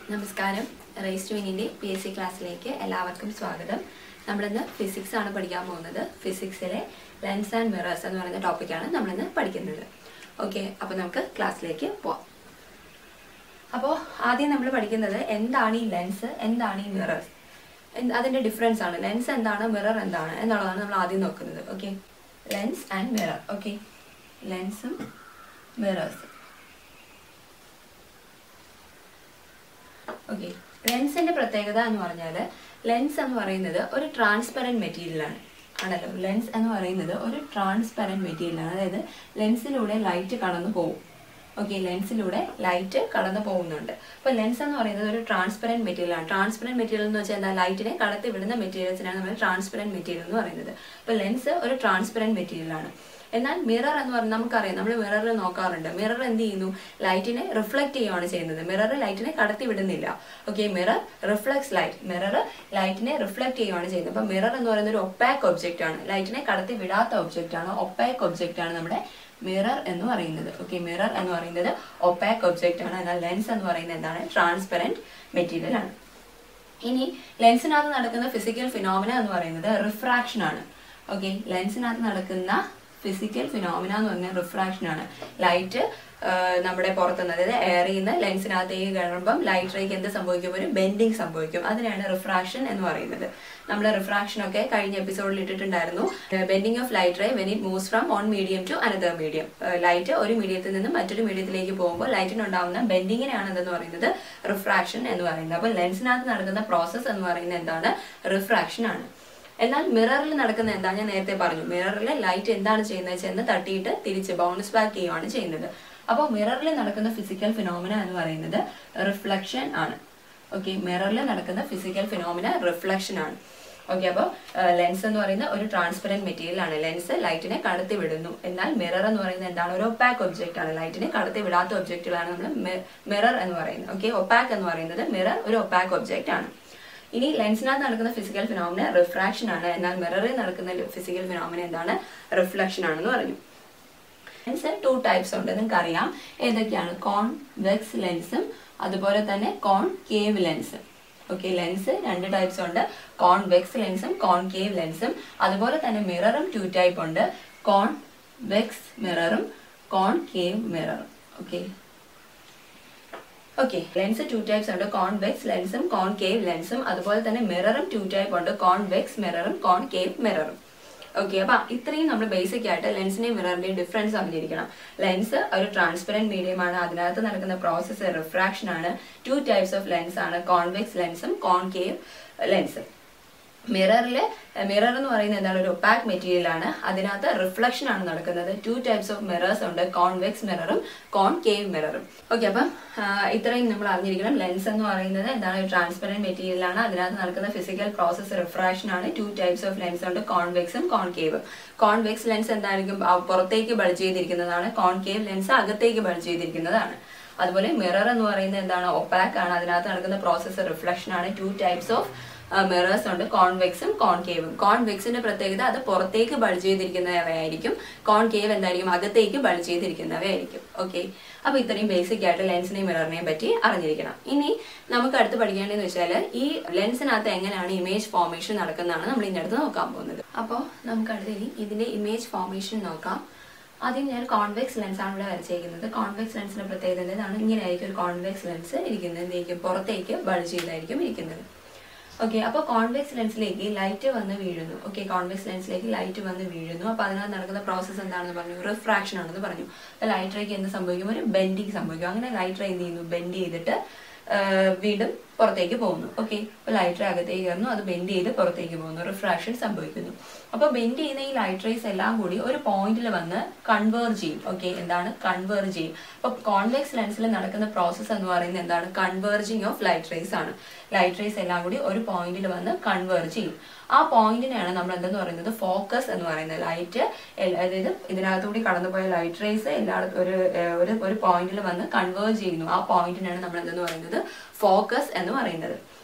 നമസ്കാരം റേസ് ട്യൂനിന്റെ P S C ക്ലാസ്സിലേക്ക് എല്ലാവർക്കും സ്വാഗതം നമ്മളിന്ന് ഫിസിക്സ് ആണ് പഠിക്കാൻ പോകുന്നത് ഫിസിക്സിലെ ലെൻസ് ആൻഡ് മിറേഴ്സ് എന്ന് പറയുന്ന ടോപ്പിക്കാണ് നമ്മളിന്ന് പഠിക്കുന്നത് ഓക്കെ അപ്പോൾ നമുക്ക് ക്ലാസ്സിലേക്ക് പോവാം അപ്പോൾ ആദ്യം നമ്മൾ പഠിക്കുന്നത് എന്താണ് ഈ ലെൻസ് എന്താണ് ഈ മിറേഴ്സ് അതിന്റെ ഡിഫറൻസ് ആണ് ലെൻസ് എന്താണ് മിറർ എന്താണ് എന്നുള്ളതാണ് നമ്മൾ ആദ്യം നോക്കുന്നത് okay lens and mirror okay ലെൻസും മിറേഴ്സും ഓക്കെ ലെൻസിന്റെ പ്രത്യേകത എന്ന് പറഞ്ഞാൽ ലെൻസ് എന്ന് പറയുന്നത് ഒരു ട്രാൻസ്പെറൻറ്റ് മെറ്റീരിയലാണ് ആണല്ലോ ലെൻസ് എന്ന് പറയുന്നത് ഒരു ട്രാൻസ്പെറൻറ്റ് മെറ്റീരിയലാണ് അതായത് ലെൻസിലൂടെ ലൈറ്റ് കടന്നു പോകും ഓക്കെ ലെൻസിലൂടെ ലൈറ്റ് കടന്നു പോകുന്നുണ്ട് അപ്പൊ ലെൻസ് എന്ന് പറയുന്നത് ഒരു ട്രാൻസ്പെറൻറ്റ് മെറ്റീരിയൽ ആണ് ട്രാൻസ്പെറൻറ്റ് മെറ്റീരിയൽ എന്ന് വെച്ചാൽ എന്താ ലൈറ്റിനെ കടത്തി വിടുന്ന മെറ്റീരിയൽസിനാണ് നമ്മൾ ട്രാൻസ്പെറൻറ്റ് മെറ്റീരിയൽ എന്ന് പറയുന്നത് അപ്പൊ ലെൻസ് ഒരു ട്രാൻസ്പെറൻറ്റ് മെറ്റീരിയൽ ആണ് എന്നാൽ മിറർ എന്ന് പറഞ്ഞാൽ നമുക്കറിയാം നമ്മൾ മിററിൽ നോക്കാറുണ്ട് മിറർ എന്ത് ചെയ്യുന്നു ലൈറ്റിനെ റിഫ്ലക്ട് ചെയ്യുകയാണ് ചെയ്യുന്നത് മിറർ ലൈറ്റിനെ കടത്തി വിടുന്നില്ല okay mirror reflects light mirror ലൈറ്റിനെ റിഫ്ലക്ട് ചെയ്യുകയാണ് ചെയ്യുന്നത് അപ്പൊ മിറർ എന്ന് പറയുന്നത് ഒരു ഒപ്പാക്ക് ഒബ്ജക്റ്റ് ആണ് ലൈറ്റിനെ കടത്തി വിടാത്ത ഒബ്ജക്റ്റ് ആണ് ഒപ്പാക്ക് ഒബ്ജക്റ്റ് ആണ് നമ്മുടെ മിറർ എന്ന് പറയുന്നത് ഓക്കെ മിറർ എന്ന് പറയുന്നത് ഒപ്പാക്ക് ഒബ്ജക്റ്റ് ആണ് എന്നാൽ ലെൻസ് എന്ന് പറയുന്നത് എന്താണ് ട്രാൻസ്പെറന്റ് മെറ്റീരിയൽ ആണ് ഇനി ലെൻസിനകത്ത് നടക്കുന്ന ഫിസിക്കൽ ഫിനോമിന എന്ന് പറയുന്നത് റിഫ്രാക്ഷൻ ആണ് ഓക്കെ ലെൻസിനകത്ത് നടക്കുന്ന ഫിസിക്കൽ ഫിനോമിന എന്ന് പറഞ്ഞാൽ റിഫ്രാക്ഷൻ ആണ് ലൈറ്റ് നമ്മുടെ പുറത്തുനിന്ന് അതായത് എയറിൽ നിന്ന് ലെൻസിനകത്തേക്ക് കയറുമ്പം ലൈറ്റ് റേക്ക് എന്ത് സംഭവിക്കും ഒരു ബെൻഡിങ് സംഭവിക്കും അതിനാണ് റിഫ്രാക്ഷൻ എന്ന് പറയുന്നത് നമ്മൾ റിഫ്രാക്ഷൻ ഒക്കെ കഴിഞ്ഞ എപ്പിസോഡിൽ ഇട്ടിട്ടുണ്ടായിരുന്നു bending of light ray when it moves from one medium to another medium light ഒരു മീഡിയത്തിൽ നിന്ന് മറ്റൊരു മീഡിയത്തിലേക്ക് പോകുമ്പോൾ ലൈറ്റിനുണ്ടാവുന്ന ബെൻഡിങ്ങിനാണ് എന്തെന്ന് പറയുന്നത് റിഫ്രാക്ഷൻ എന്ന് പറയുന്നത് അപ്പോൾ ലെൻസിനകത്ത് നടക്കുന്ന പ്രോസസ്സ് എന്ന് പറയുന്നത് എന്താണ് റിഫ്രാക്ഷൻ ആണ് എന്നാൽ മിററിൽ നടക്കുന്ന എന്താ ഞാൻ നേരത്തെ പറഞ്ഞു മിററിൽ ലൈറ്റ് എന്താണ് ചെയ്യുന്നത് ചെന്ന് തട്ടിയിട്ട് തിരിച്ച് ബൗൺസ് ബാക്ക് ചെയ്യുകയാണ് ചെയ്യുന്നത് അപ്പോൾ മിററിൽ നടക്കുന്ന ഫിസിക്കൽ ഫിനോമിന എന്ന് പറയുന്നത് റിഫ്ലക്ഷൻ ആണ് ഓക്കെ മിററിൽ നടക്കുന്ന ഫിസിക്കൽ ഫിനോമിന റിഫ്ലക്ഷൻ ആണ് ഓക്കെ അപ്പോൾ ലെൻസ് എന്ന് പറയുന്ന ഒരു ട്രാൻസ്പെറന്റ് മെറ്റീരിയൽ ആണ് ലെൻസ് ലൈറ്റിനെ കടത്തി വിടുന്നു എന്നാൽ മിറർ എന്ന് പറയുന്നത് എന്താണ് ഒരു ഒപ്പാക്ക് ഒബ്ജക്റ്റ് ആണ് ലൈറ്റിനെ കടത്തി വിടാത്ത ഒബ്ജക്റ്റുകളാണ് നമ്മൾ മിറർ എന്ന് പറയുന്നത് ഓക്കെ ഒപ്പാക്ക് എന്ന് പറയുന്നത് മിറർ ഒരു ഒപ്പാക്ക് ഒബ്ജക്റ്റ് ആണ് ഇനി ലെൻസിനകത്ത് നടക്കുന്ന ഫിസിക്കൽ ഫിനോമിന റിഫ്രാക്ഷൻ ആണ് എന്നാൽ മിററിൽ നടക്കുന്ന ഫിസിക്കൽ ഫിനോമിന എന്താണ് റിഫ്ലക്ഷൻ ആണെന്ന് പറഞ്ഞു ലെൻസ് ടു ടൈപ്സ് ഉണ്ട് നിങ്ങൾക്ക് അറിയാം ഏതൊക്കെയാണ് കോൺവെക്സ് ലെൻസും അതുപോലെ തന്നെ കോൺ കേവ് ലെൻസും ഓക്കെ ലെൻസ് രണ്ട് ടൈപ്സ് ഉണ്ട് കോൺവെക്സ് ലെൻസും കോൺകേവ് ലെൻസും അതുപോലെ തന്നെ മിററും ടു ടൈപ്പ് ഉണ്ട് കോൺവെക്സ് മിററും കോൺകേവ് മിററും okay okay lens two types ഉണ്ട് കോൺവെക്സ് ലെൻസും കോൺകേവ് ലെൻസും അതുപോലെ തന്നെ മിററും ടു ടൈപ്പ് ഉണ്ട് കോൺവെക്സ് മിററും കോൺകേവ് മിററും ഓക്കെ അപ്പൊ ഇത്രയും നമ്മൾ ബേസിക് ആയിട്ട് ലെൻസിന്റെയും മിററിന്റെയും ഡിഫറൻസ് അറിഞ്ഞിരിക്കണം ലെൻസ് ഒരു ട്രാൻസ്പെറന്റ് മീഡിയം ആണ് അതിനകത്ത് നടക്കുന്ന പ്രോസസ്സ് റിഫ്രാക്ഷൻ ആണ് ടു ടൈപ്സ് ഓഫ് ലെൻസ് ആണ് കോൺവെക്സ് ലെൻസും കോൺകേവ് ലെൻസും മിററിൽ മിറർ എന്ന് പറയുന്നത് എന്താണ് ഒരു ഒപ്പാക് മെറ്റീരിയൽ ആണ് അതിനകത്ത് റിഫ്ലക്ഷൻ ആണ് നടക്കുന്നത് ടു ടൈപ്സ് ഓഫ് മിറേഴ്സ് ഉണ്ട് കോൺവെക്സ് മിററും കോൺകേവ് മിററും ഓക്കെ അപ്പം ഇത്രയും നമ്മൾ അറിഞ്ഞിരിക്കണം ലെൻസ് എന്ന് പറയുന്നത് എന്താണ് ഒരു ട്രാൻസ്പെറന്റ് മെറ്റീരിയൽ ആണ് അതിനകത്ത് നടക്കുന്ന ഫിസിക്കൽ പ്രോസസ് റിഫ്രാക്ഷൻ ആണ് ടു ടൈപ്സ് ഓഫ് ലെൻസ് ഉണ്ട് കോൺവെക്സും കോൺകേവും കോൺവെക്സ് ലെൻസ് എന്തായിരിക്കും പുറത്തേക്ക് ബൾജ് ചെയ്തിരിക്കുന്നതാണ് കോൺകേവ് ലെൻസ് അകത്തേക്ക് ബൾജ് ചെയ്തിരിക്കുന്നതാണ് അതുപോലെ മിറർ എന്ന് പറയുന്നത് എന്താണ് ഒപ്പാക്ക് ആണ് അതിനകത്ത് നടക്കുന്ന പ്രോസസ് റിഫ്ലക്ഷൻ ആണ് ടു ടൈപ്സ് ഓഫ് മിറേഴ്സ് ഉണ്ട് കോൺവെക്സും കോൺകേവും കോൺവെക്സിന്റെ പ്രത്യേകത അത് പുറത്തേക്ക് ബൾജ് ചെയ്തിരിക്കുന്നവയായിരിക്കും കോൺകേവ് എന്തായിരിക്കും അകത്തേക്ക് ബൾജ് ചെയ്തിരിക്കുന്നവയായിരിക്കും ഓക്കെ അപ്പൊ ഇത്രയും ബേസിക് ആയിട്ട് ലെൻസിനെയും മിററിനെയും പറ്റി അറിഞ്ഞിരിക്കണം ഇനി നമുക്ക് അടുത്ത് പഠിക്കേണ്ടതെന്ന് വെച്ചാൽ ഈ ലെൻസിനകത്ത് എങ്ങനെയാണ് ഇമേജ് ഫോർമേഷൻ നടക്കുന്നതാണ് നമ്മൾ ഇതിന്റെ അടുത്ത് നോക്കാൻ പോകുന്നത് അപ്പോൾ നമുക്ക് അടുത്ത് ഇനി ഇതിന്റെ ഇമേജ് ഫോർമേഷൻ നോക്കാം ആദ്യം ഞാൻ കോൺവെക്സ് ലെൻസ് ആണ് ഇവിടെ വരച്ചേക്കുന്നത് കോൺവെക്സ് ലെൻസിന്റെ പ്രത്യേകത എന്താണ് ഇങ്ങനെയായിരിക്കും ഒരു കോൺവെക്സ് ലെൻസ് ഇരിക്കുന്നത് എന്തായിരിക്കും പുറത്തേക്ക് ബൾജ് ചെയ്തായിരിക്കും ഇരിക്കുന്നത് ഓക്കെ അപ്പോൾ കോൺവെക്സ് ലെൻസിലേക്ക് ലൈറ്റ് വന്ന് വീഴുന്നു ഓക്കെ കോൺവെക്സ് ലെൻസിലേക്ക് ലൈറ്റ് വന്ന് വീഴുന്നു അപ്പോൾ അതിനകത്ത് നടക്കുന്ന പ്രോസസ്സ് എന്താണെന്ന് പറഞ്ഞു റിഫ്രാക്ഷൻ ആണെന്ന് പറഞ്ഞു അപ്പോൾ ലൈറ്റ് റേക്ക് എന്ത് സംഭവിക്കും ഒരു ബെൻഡിങ് സംഭവിക്കും അങ്ങനെ ലൈറ്റ് റേ എന്ത് ചെയ്യുന്നു ബെൻഡ് ചെയ്തിട്ട് വീണ്ടും പുറത്തേക്ക് പോകുന്നു ഓക്കെ അപ്പോൾ ലൈറ്റ് റേ അകത്തേക്ക് കയറുന്നു അത് ബെൻഡ് ചെയ്ത് പുറത്തേക്ക് പോകുന്നു റിഫ്രാക്ഷൻ സംഭവിക്കുന്നു അപ്പോൾ ബെൻഡ് ചെയ്യുന്ന ഈ ലൈറ്റ് റേസ് എല്ലാം കൂടി ഒരു പോയിന്റിൽ വന്ന് കൺവേർജ് ചെയ്യും ഓക്കെ എന്താണ് കൺവേർജ് ചെയ്യും അപ്പോൾ കോൺവെക്സ് ലെൻസിൽ നടക്കുന്ന പ്രോസസ്സ് എന്ന് പറയുന്നത് എന്താണ് കൺവേർജിങ് ഓഫ് ലൈറ്റ് റേസ് ആണ് ലൈറ്റ് റേസ് എല്ലാം കൂടി ഒരു പോയിന്റിൽ വന്ന് കൺവേർജ് ചെയ്യും ആ പോയിന്റിനെയാണ് നമ്മൾ എന്തെന്ന് പറയുന്നത് ഫോക്കസ് എന്ന് പറയുന്നത് ലൈറ്റ് അതായത് ഇതിനകത്തുകൂടി കടന്നുപോയ ലൈറ്റ് റേസ് എല്ലായിടത്തും ഒരു ഒരു ഒരു പോയിന്റിൽ വന്ന് കൺവേർജ് ചെയ്യുന്നു ആ പോയിന്റിനാണ് നമ്മൾ എന്തെന്ന് പറയുന്നത് ഫോക്കസ് എന്ന് പറയുന്നത്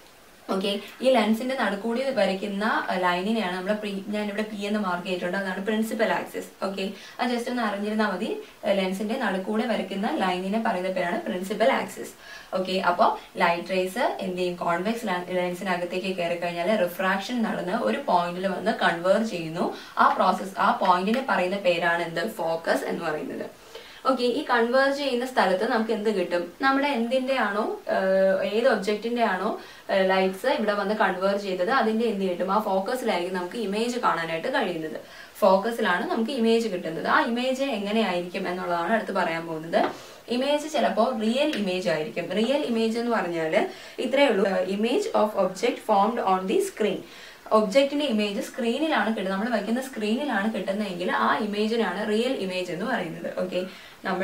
ഓക്കെ ഈ ലെൻസിന്റെ നടുക്കൂടി വരയ്ക്കുന്ന ലൈനിനെയാണ് നമ്മൾ ഞാൻ ഇവിടെ പി എന്ന് മാർക്ക് ചെയ്തിട്ടുണ്ട് അതാണ് പ്രിൻസിപ്പൽ ആക്സിസ് ഓക്കെ അത് ജസ്റ്റ് ഒന്ന് അറിഞ്ഞിരുന്നാൽ മതി ലെൻസിന്റെ നടുക്കൂടെ വരയ്ക്കുന്ന ലൈനിനെ പറയുന്ന പേരാണ് പ്രിൻസിപ്പൽ ആക്സിസ് ഓക്കെ അപ്പോൾ ലൈറ്റ് റേസ് എന്ത് ചെയ്യും കോൺവെക്സ് ലെൻസിനകത്തേക്ക് കയറി കഴിഞ്ഞാൽ റിഫ്രാക്ഷൻ നടന്ന് ഒരു പോയിന്റിൽ വന്ന് കൺവേർട്ട് ചെയ്യുന്നു ആ പ്രോസസ് ആ പോയിന്റിനെ പറയുന്ന പേരാണ് എന്ത് ഫോക്കസ് എന്ന് പറയുന്നത് ഓക്കെ ഈ കൺവേർജ് ചെയ്യുന്ന സ്ഥലത്ത് നമുക്ക് എന്ത് കിട്ടും നമ്മുടെ എന്തിന്റെ ആണോ ഏഹ്, ഏത് ഒബ്ജക്റ്റിന്റെ ആണോ ലൈറ്റ്സ് ഇവിടെ വന്ന് കൺവേർജ് ചെയ്തത് അതിന്റെ എന്ത് കിട്ടും ആ ഫോക്കസിലായിരിക്കും നമുക്ക് ഇമേജ് കാണാനായിട്ട് കഴിയുന്നത് ഫോക്കസിലാണ് നമുക്ക് ഇമേജ് കിട്ടുന്നത് ആ ഇമേജ് എങ്ങനെയായിരിക്കും എന്നുള്ളതാണ് അടുത്ത് പറയാൻ പോകുന്നത് ഇമേജ് ചിലപ്പോൾ റിയൽ ഇമേജ് ആയിരിക്കും റിയൽ ഇമേജ് എന്ന് പറഞ്ഞാൽ ഇത്രയേ ഉള്ളൂ image of object formed on the screen ഒബ്ജക്റ്റിന്റെ ഇമേജ് സ്ക്രീനിലാണ് കിട്ടുന്നത് നമ്മൾ വയ്ക്കുന്ന സ്ക്രീനിലാണ് കിട്ടുന്നതെങ്കിൽ ആ ഇമേജിനാണ് റിയൽ ഇമേജ് എന്ന് പറയുന്നത് ഓക്കെ നമ്മൾ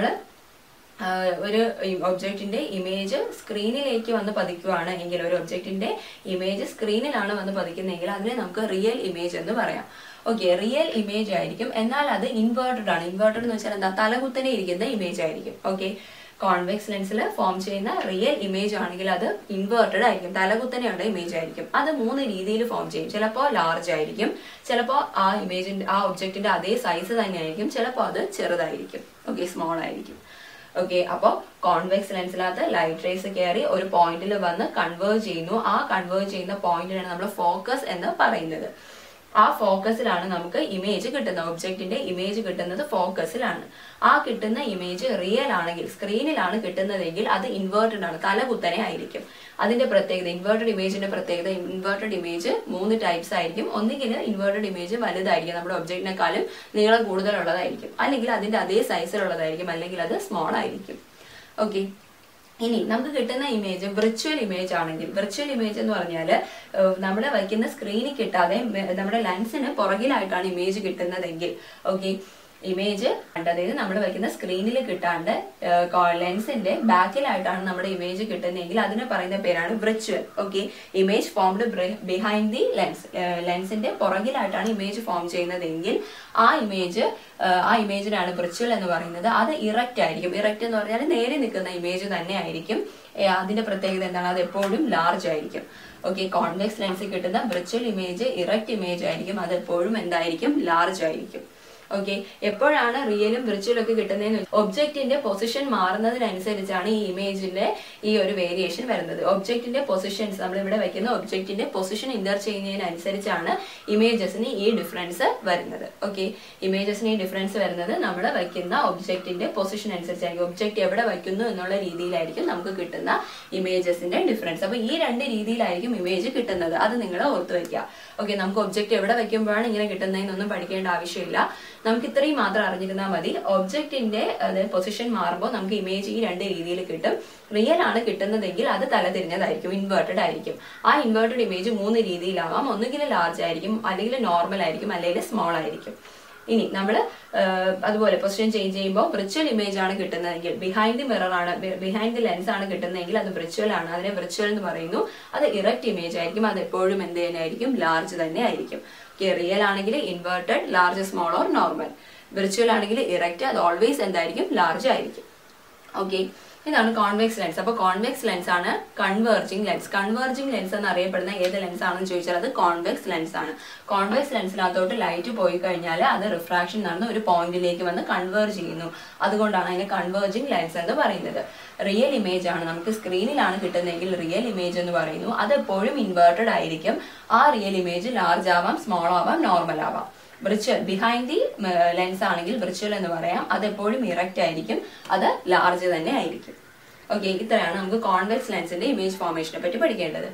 ഒരു ഒബ്ജക്റ്റിന്റെ ഇമേജ് സ്ക്രീനിലേക്ക് വന്ന് പതിക്കുവാണ് എങ്കിൽ ഒരു ഒബ്ജക്റ്റിന്റെ ഇമേജ് സ്ക്രീനിലാണ് വന്ന് പതിക്കുന്നതെങ്കിൽ അതിനെ നമുക്ക് റിയൽ ഇമേജ് എന്ന് പറയാം ഓക്കെ റിയൽ ഇമേജ് ആയിരിക്കും എന്നാൽ അത് ഇൻവേർട്ടഡ് ആണ് ഇൻവേർട്ടഡ് എന്ന് വെച്ചാൽ എന്താ തലകുത്തനെ ഇരിക്കുന്ന ഇമേജ് ആയിരിക്കും ഓക്കെ കോൺവെക്സ് ലെൻസിൽ ഫോം ചെയ്യുന്ന റിയൽ ഇമേജ് ആണെങ്കിൽ അത് ഇൻവേർട്ടഡ് ആയിരിക്കും തലകുത്തനെയുള്ള ഇമേജ് ആയിരിക്കും അത് മൂന്ന് രീതിയിൽ ഫോം ചെയ്യും ചിലപ്പോൾ ലാർജ് ആയിരിക്കും ചിലപ്പോൾ ആ ഇമേജിന്റെ ആ ഒബ്ജക്റ്റിന്റെ അതേ സൈസ് തന്നെ ആയിരിക്കും ചിലപ്പോൾ അത് ചെറുതായിരിക്കും ഓക്കെ സ്മോൾ ആയിരിക്കും ഓക്കെ അപ്പോൾ കോൺവെക്സ് ലെൻസിനകത്ത് ലൈറ്റ് റേസ് കയറി ഒരു പോയിന്റിൽ വന്ന് കൺവേർട്ട് ചെയ്യുന്നു ആ കൺവേർട്ട് ചെയ്യുന്ന പോയിന്റിനാണ് നമ്മൾ ഫോക്കസ് എന്ന് പറയുന്നത് ആ ഫോക്കസിലാണ് നമുക്ക് ഇമേജ് കിട്ടുന്നത് ഒബ്ജക്റ്റിന്റെ ഇമേജ് കിട്ടുന്നത് ഫോക്കസിലാണ് ആ കിട്ടുന്ന ഇമേജ് റിയൽ ആണെങ്കിൽ സ്ക്രീനിലാണ് കിട്ടുന്നതെങ്കിൽ അത് ഇൻവേർട്ടഡ് ആണ് തലകുത്തനെ ആയിരിക്കും അതിന്റെ പ്രത്യേകത ഇൻവേർട്ടഡ് ഇമേജിന്റെ പ്രത്യേകത ഇൻവേർട്ടഡ് ഇമേജ് മൂന്ന് ടൈപ്സ് ആയിരിക്കും ഒന്നുകിൽ ഇൻവേർട്ടഡ് ഇമേജ് വലുതായിരിക്കും നമ്മുടെ ഒബ്ജക്റ്റിനെക്കാളും നീളം കൂടുതലുള്ളതായിരിക്കും അല്ലെങ്കിൽ അതിന്റെ അതേ സൈസിലുള്ളതായിരിക്കും അല്ലെങ്കിൽ അത് സ്മോൾ ആയിരിക്കും ഓക്കെ ഇനി നമുക്ക് കിട്ടുന്ന ഇമേജ് വിർച്വൽ ഇമേജ് ആണെങ്കിൽ വിർച്വൽ ഇമേജ് എന്ന് പറഞ്ഞാൽ നമ്മുടെ വയ്ക്കുന്ന സ്ക്രീനിൽ കിട്ടാതെ മെ- നമ്മുടെ ലെൻസിന് പുറകിലായിട്ടാണ് ഇമേജ് കിട്ടുന്നതെങ്കിൽ ഓക്കെ ഇമേജ് അതായത് നമ്മൾ വയ്ക്കുന്ന സ്ക്രീനിൽ കിട്ടാണ്ട് ലെൻസിന്റെ ബാക്കിലായിട്ടാണ് നമ്മുടെ ഇമേജ് കിട്ടുന്നതെങ്കിൽ അതിന് പറയുന്ന പേരാണ് virtual okay image formed behind the lens ലെൻസിന്റെ പുറകിലായിട്ടാണ് ഇമേജ് ഫോം ചെയ്യുന്നതെങ്കിൽ ആ ഇമേജ് ആ ഇമേജിനാണ് വിർച്വൽ എന്ന് പറയുന്നത് അത് ഇറക്റ്റ് ആയിരിക്കും ഇറക്റ്റ് എന്ന് പറഞ്ഞാൽ നേരെ നിൽക്കുന്ന ഇമേജ് തന്നെ ആയിരിക്കും ഏ, അതിന്റെ പ്രത്യേകത എന്താണ് അത് എപ്പോഴും ലാർജ് ആയിരിക്കും ഓക്കെ കോൺവെക്സ് ലെൻസിൽ കിട്ടുന്ന വിർച്വൽ ഇമേജ് ഇറക്റ്റ് ഇമേജ് ആയിരിക്കും അത് എപ്പോഴും എന്തായിരിക്കും ലാർജ് ആയിരിക്കും ഓക്കെ എപ്പോഴാണ് റിയലും വിർച്വലും ഒക്കെ കിട്ടുന്നതെന്ന് ഒബ്ജക്റ്റിന്റെ പൊസിഷൻ മാറുന്നതിനനുസരിച്ചാണ് ഈ ഇമേജിന്റെ ഈ ഒരു വേരിയേഷൻ വരുന്നത് ഒബ്ജക്റ്റിന്റെ പൊസിഷൻസ് നമ്മൾ ഇവിടെ വെക്കുന്ന ഒബ്ജക്റ്റിന്റെ പൊസിഷൻ ഇന്റർ ചെയ്യുന്നതിനനുസരിച്ചാണ് ഇമേജസിന് ഈ ഡിഫറൻസ് വരുന്നത് ഓക്കെ ഇമേജസിന് ഈ ഡിഫറൻസ് വരുന്നത് നമ്മൾ വയ്ക്കുന്ന ഒബ്ജക്റ്റിന്റെ പൊസിഷൻ അനുസരിച്ചായിരിക്കും ഒബ്ജക്റ്റ് എവിടെ വയ്ക്കുന്നു എന്നുള്ള രീതിയിലായിരിക്കും നമുക്ക് കിട്ടുന്ന ഇമേജസിന്റെ ഡിഫറൻസ് അപ്പൊ ഈ രണ്ട് രീതിയിലായിരിക്കും ഇമേജ് കിട്ടുന്നത് അത് നിങ്ങൾ ഓർത്ത് വെക്കുക ഓക്കെ നമുക്ക് ഒബ്ജക്റ്റ് എവിടെ വെക്കുമ്പോഴാണ് ഇങ്ങനെ കിട്ടുന്നതെന്നൊന്നും പഠിക്കേണ്ട ആവശ്യമില്ല നമുക്ക് ഇത്രയും മാത്രം അറിഞ്ഞിരുന്നാൽ മതി ഒബ്ജക്റ്റിന്റെ പൊസിഷൻ മാറുമ്പോൾ നമുക്ക് ഇമേജ് ഈ രണ്ട് രീതിയിൽ കിട്ടും റിയൽ ആണ് കിട്ടുന്നതെങ്കിൽ അത് തലതിരിഞ്ഞതായിരിക്കും ഇൻവേർട്ടഡ് ആയിരിക്കും ആ ഇൻവേർട്ടഡ് ഇമേജ് മൂന്ന് രീതിയിലാവാം ഒന്നുകിൽ ലാർജ് ആയിരിക്കും അല്ലെങ്കിൽ നോർമൽ ആയിരിക്കും അല്ലെങ്കിൽ സ്മോൾ ആയിരിക്കും ഇനി നമ്മൾ അതുപോലെ പൊസിഷൻ ചേഞ്ച് ചെയ്യുമ്പോൾ വിർച്വൽ ഇമേജ് ആണ് കിട്ടുന്നതെങ്കിൽ ബിഹൈൻഡ് ദി മിറർ ആണ് ബിഹൈൻഡ് ദി ലെൻസ് ആണ് കിട്ടുന്നതെങ്കിൽ അത് വിർച്വൽ ആണ് അതിനെ വിർച്വൽ എന്ന് പറയുന്നു അത് ഇറക്റ്റ് ഇമേജ് ആയിരിക്കും അത് എപ്പോഴും എന്ത് തന്നെ ആയിരിക്കും ലാർജ് തന്നെ ആയിരിക്കും റിയൽ ആണെങ്കിൽ inverted large small or normal virtual ആണെങ്കിൽ ഇറക്റ്റ് അത് ഓൾവേസ് എന്തായിരിക്കും ലാർജ് ആയിരിക്കും ഓക്കെ ഇതാണ് കോൺവെക്സ് ലെൻസ് അപ്പൊ കോൺവെക്സ് ലെൻസ് ആണ് കൺവേർജിങ് ലെൻസ് കൺവേർജിങ് ലെൻസ് എന്ന് അറിയപ്പെടുന്ന ഏത് ലെൻസ് ആണെന്ന് ചോദിച്ചാൽ അത് കോൺവെക്സ് ലെൻസ് ആണ് കോൺവെക്സ് ലെൻസിനകത്തോട്ട് ലൈറ്റ് പോയി കഴിഞ്ഞാൽ അത് റിഫ്രാക്ഷൻ നടന്ന് ഒരു പോയിന്റിലേക്ക് വന്ന് കൺവേർജ് ചെയ്യുന്നു അതുകൊണ്ടാണ് അതിനെ കൺവേർജിങ് ലെൻസ് എന്ന് പറയുന്നത് റിയൽ ഇമേജ് ആണ് നമുക്ക് സ്ക്രീനിലാണ് കിട്ടുന്നതെങ്കിൽ റിയൽ ഇമേജ് എന്ന് പറയുന്നു അത് എപ്പോഴും ഇൻവേർട്ടഡ് ആയിരിക്കും ആ റിയൽ ഇമേജ് ലാർജ് ആവാം സ്മോൾ ആവാം നോർമൽ ആവാം വിർച്വൽ ബിഹൈൻഡ് ദി ലെൻസ് ആണെങ്കിൽ വിർച്വൽ എന്ന് പറയാം അത് എപ്പോഴും ഇറക്റ്റ് ആയിരിക്കും അത് ലാർജ് തന്നെ ആയിരിക്കും ഓക്കെ ഇത്രയാണ് നമുക്ക് കോൺവെക്സ് ലെൻസിന്റെ ഇമേജ് ഫോർമേഷനെ പറ്റി പഠിക്കേണ്ടത്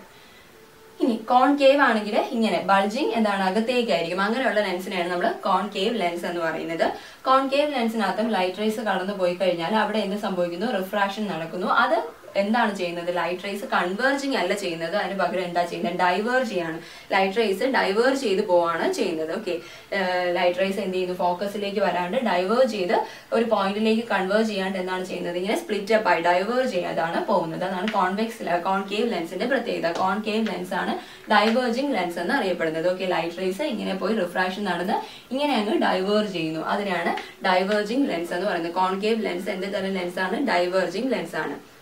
ഇനി കോൺകേവ് ആണെങ്കിൽ ഇങ്ങനെ ബൾജിങ് എന്താണ് അകത്തേക്കായിരിക്കും അങ്ങനെയുള്ള ലെൻസിനെയാണ് നമ്മൾ കോൺകേവ് ലെൻസ് എന്ന് പറയുന്നത് കോൺകേവ് ലെൻസിനകത്തും ലൈറ്റ് റേസ് കടന്നു പോയി കഴിഞ്ഞാൽ അവിടെ എന്ത് സംഭവിക്കുന്നു റിഫ്രാക്ഷൻ നടക്കുന്നു അത് എന്താണ് ചെയ്യുന്നത് ലൈറ്റ് റേസ് കൺവേർജിങ് അല്ല ചെയ്യുന്നത് അതിന് പകരം എന്താ ചെയ്യുന്നത് ഡൈവേർജ് ചെയ്യാണ് ലൈറ്റ് റേസ് ഡൈവേർജ് ചെയ്ത് പോവാണ് ചെയ്യുന്നത് ഓക്കെ ലൈറ്റ് റേസ് എന്ത് ചെയ്യുന്നു ഫോക്കസിലേക്ക് വരാണ്ട് ഡൈവേർജ് ചെയ്ത് ഒരു പോയിന്റിലേക്ക് കൺവേർജ് ചെയ്യാണ്ട് എന്താണ് ചെയ്യുന്നത് ഇങ്ങനെ സ്പ്ലിറ്റ് അപ്പ് ആയി ഡൈവേർജ് ചെയ്യാതാണ് പോകുന്നത് അതാണ് കോൺവെക്സ് കോൺകേവ് ലെൻസിന്റെ പ്രത്യേകത കോൺകേവ് ലെൻസ് ആണ് ഡൈവേർജിങ് ലെൻസ് എന്ന് അറിയപ്പെടുന്നത് ഓക്കെ ലൈറ്റ് റേസ് ഇങ്ങനെ പോയി റിഫ്രാക്ഷൻ നടന്ന് ഇങ്ങനെ അങ്ങ് ഡൈവേർജ് ചെയ്യുന്നു അതിനാണ് ഡൈവേർജിങ് ലെൻസ് എന്ന് പറയുന്നത് കോൺകേവ് ലെൻസ് എന്ത് തരം ലെൻസ് ആണ് ഡൈവേർജിങ് ലെൻസ് ആണ്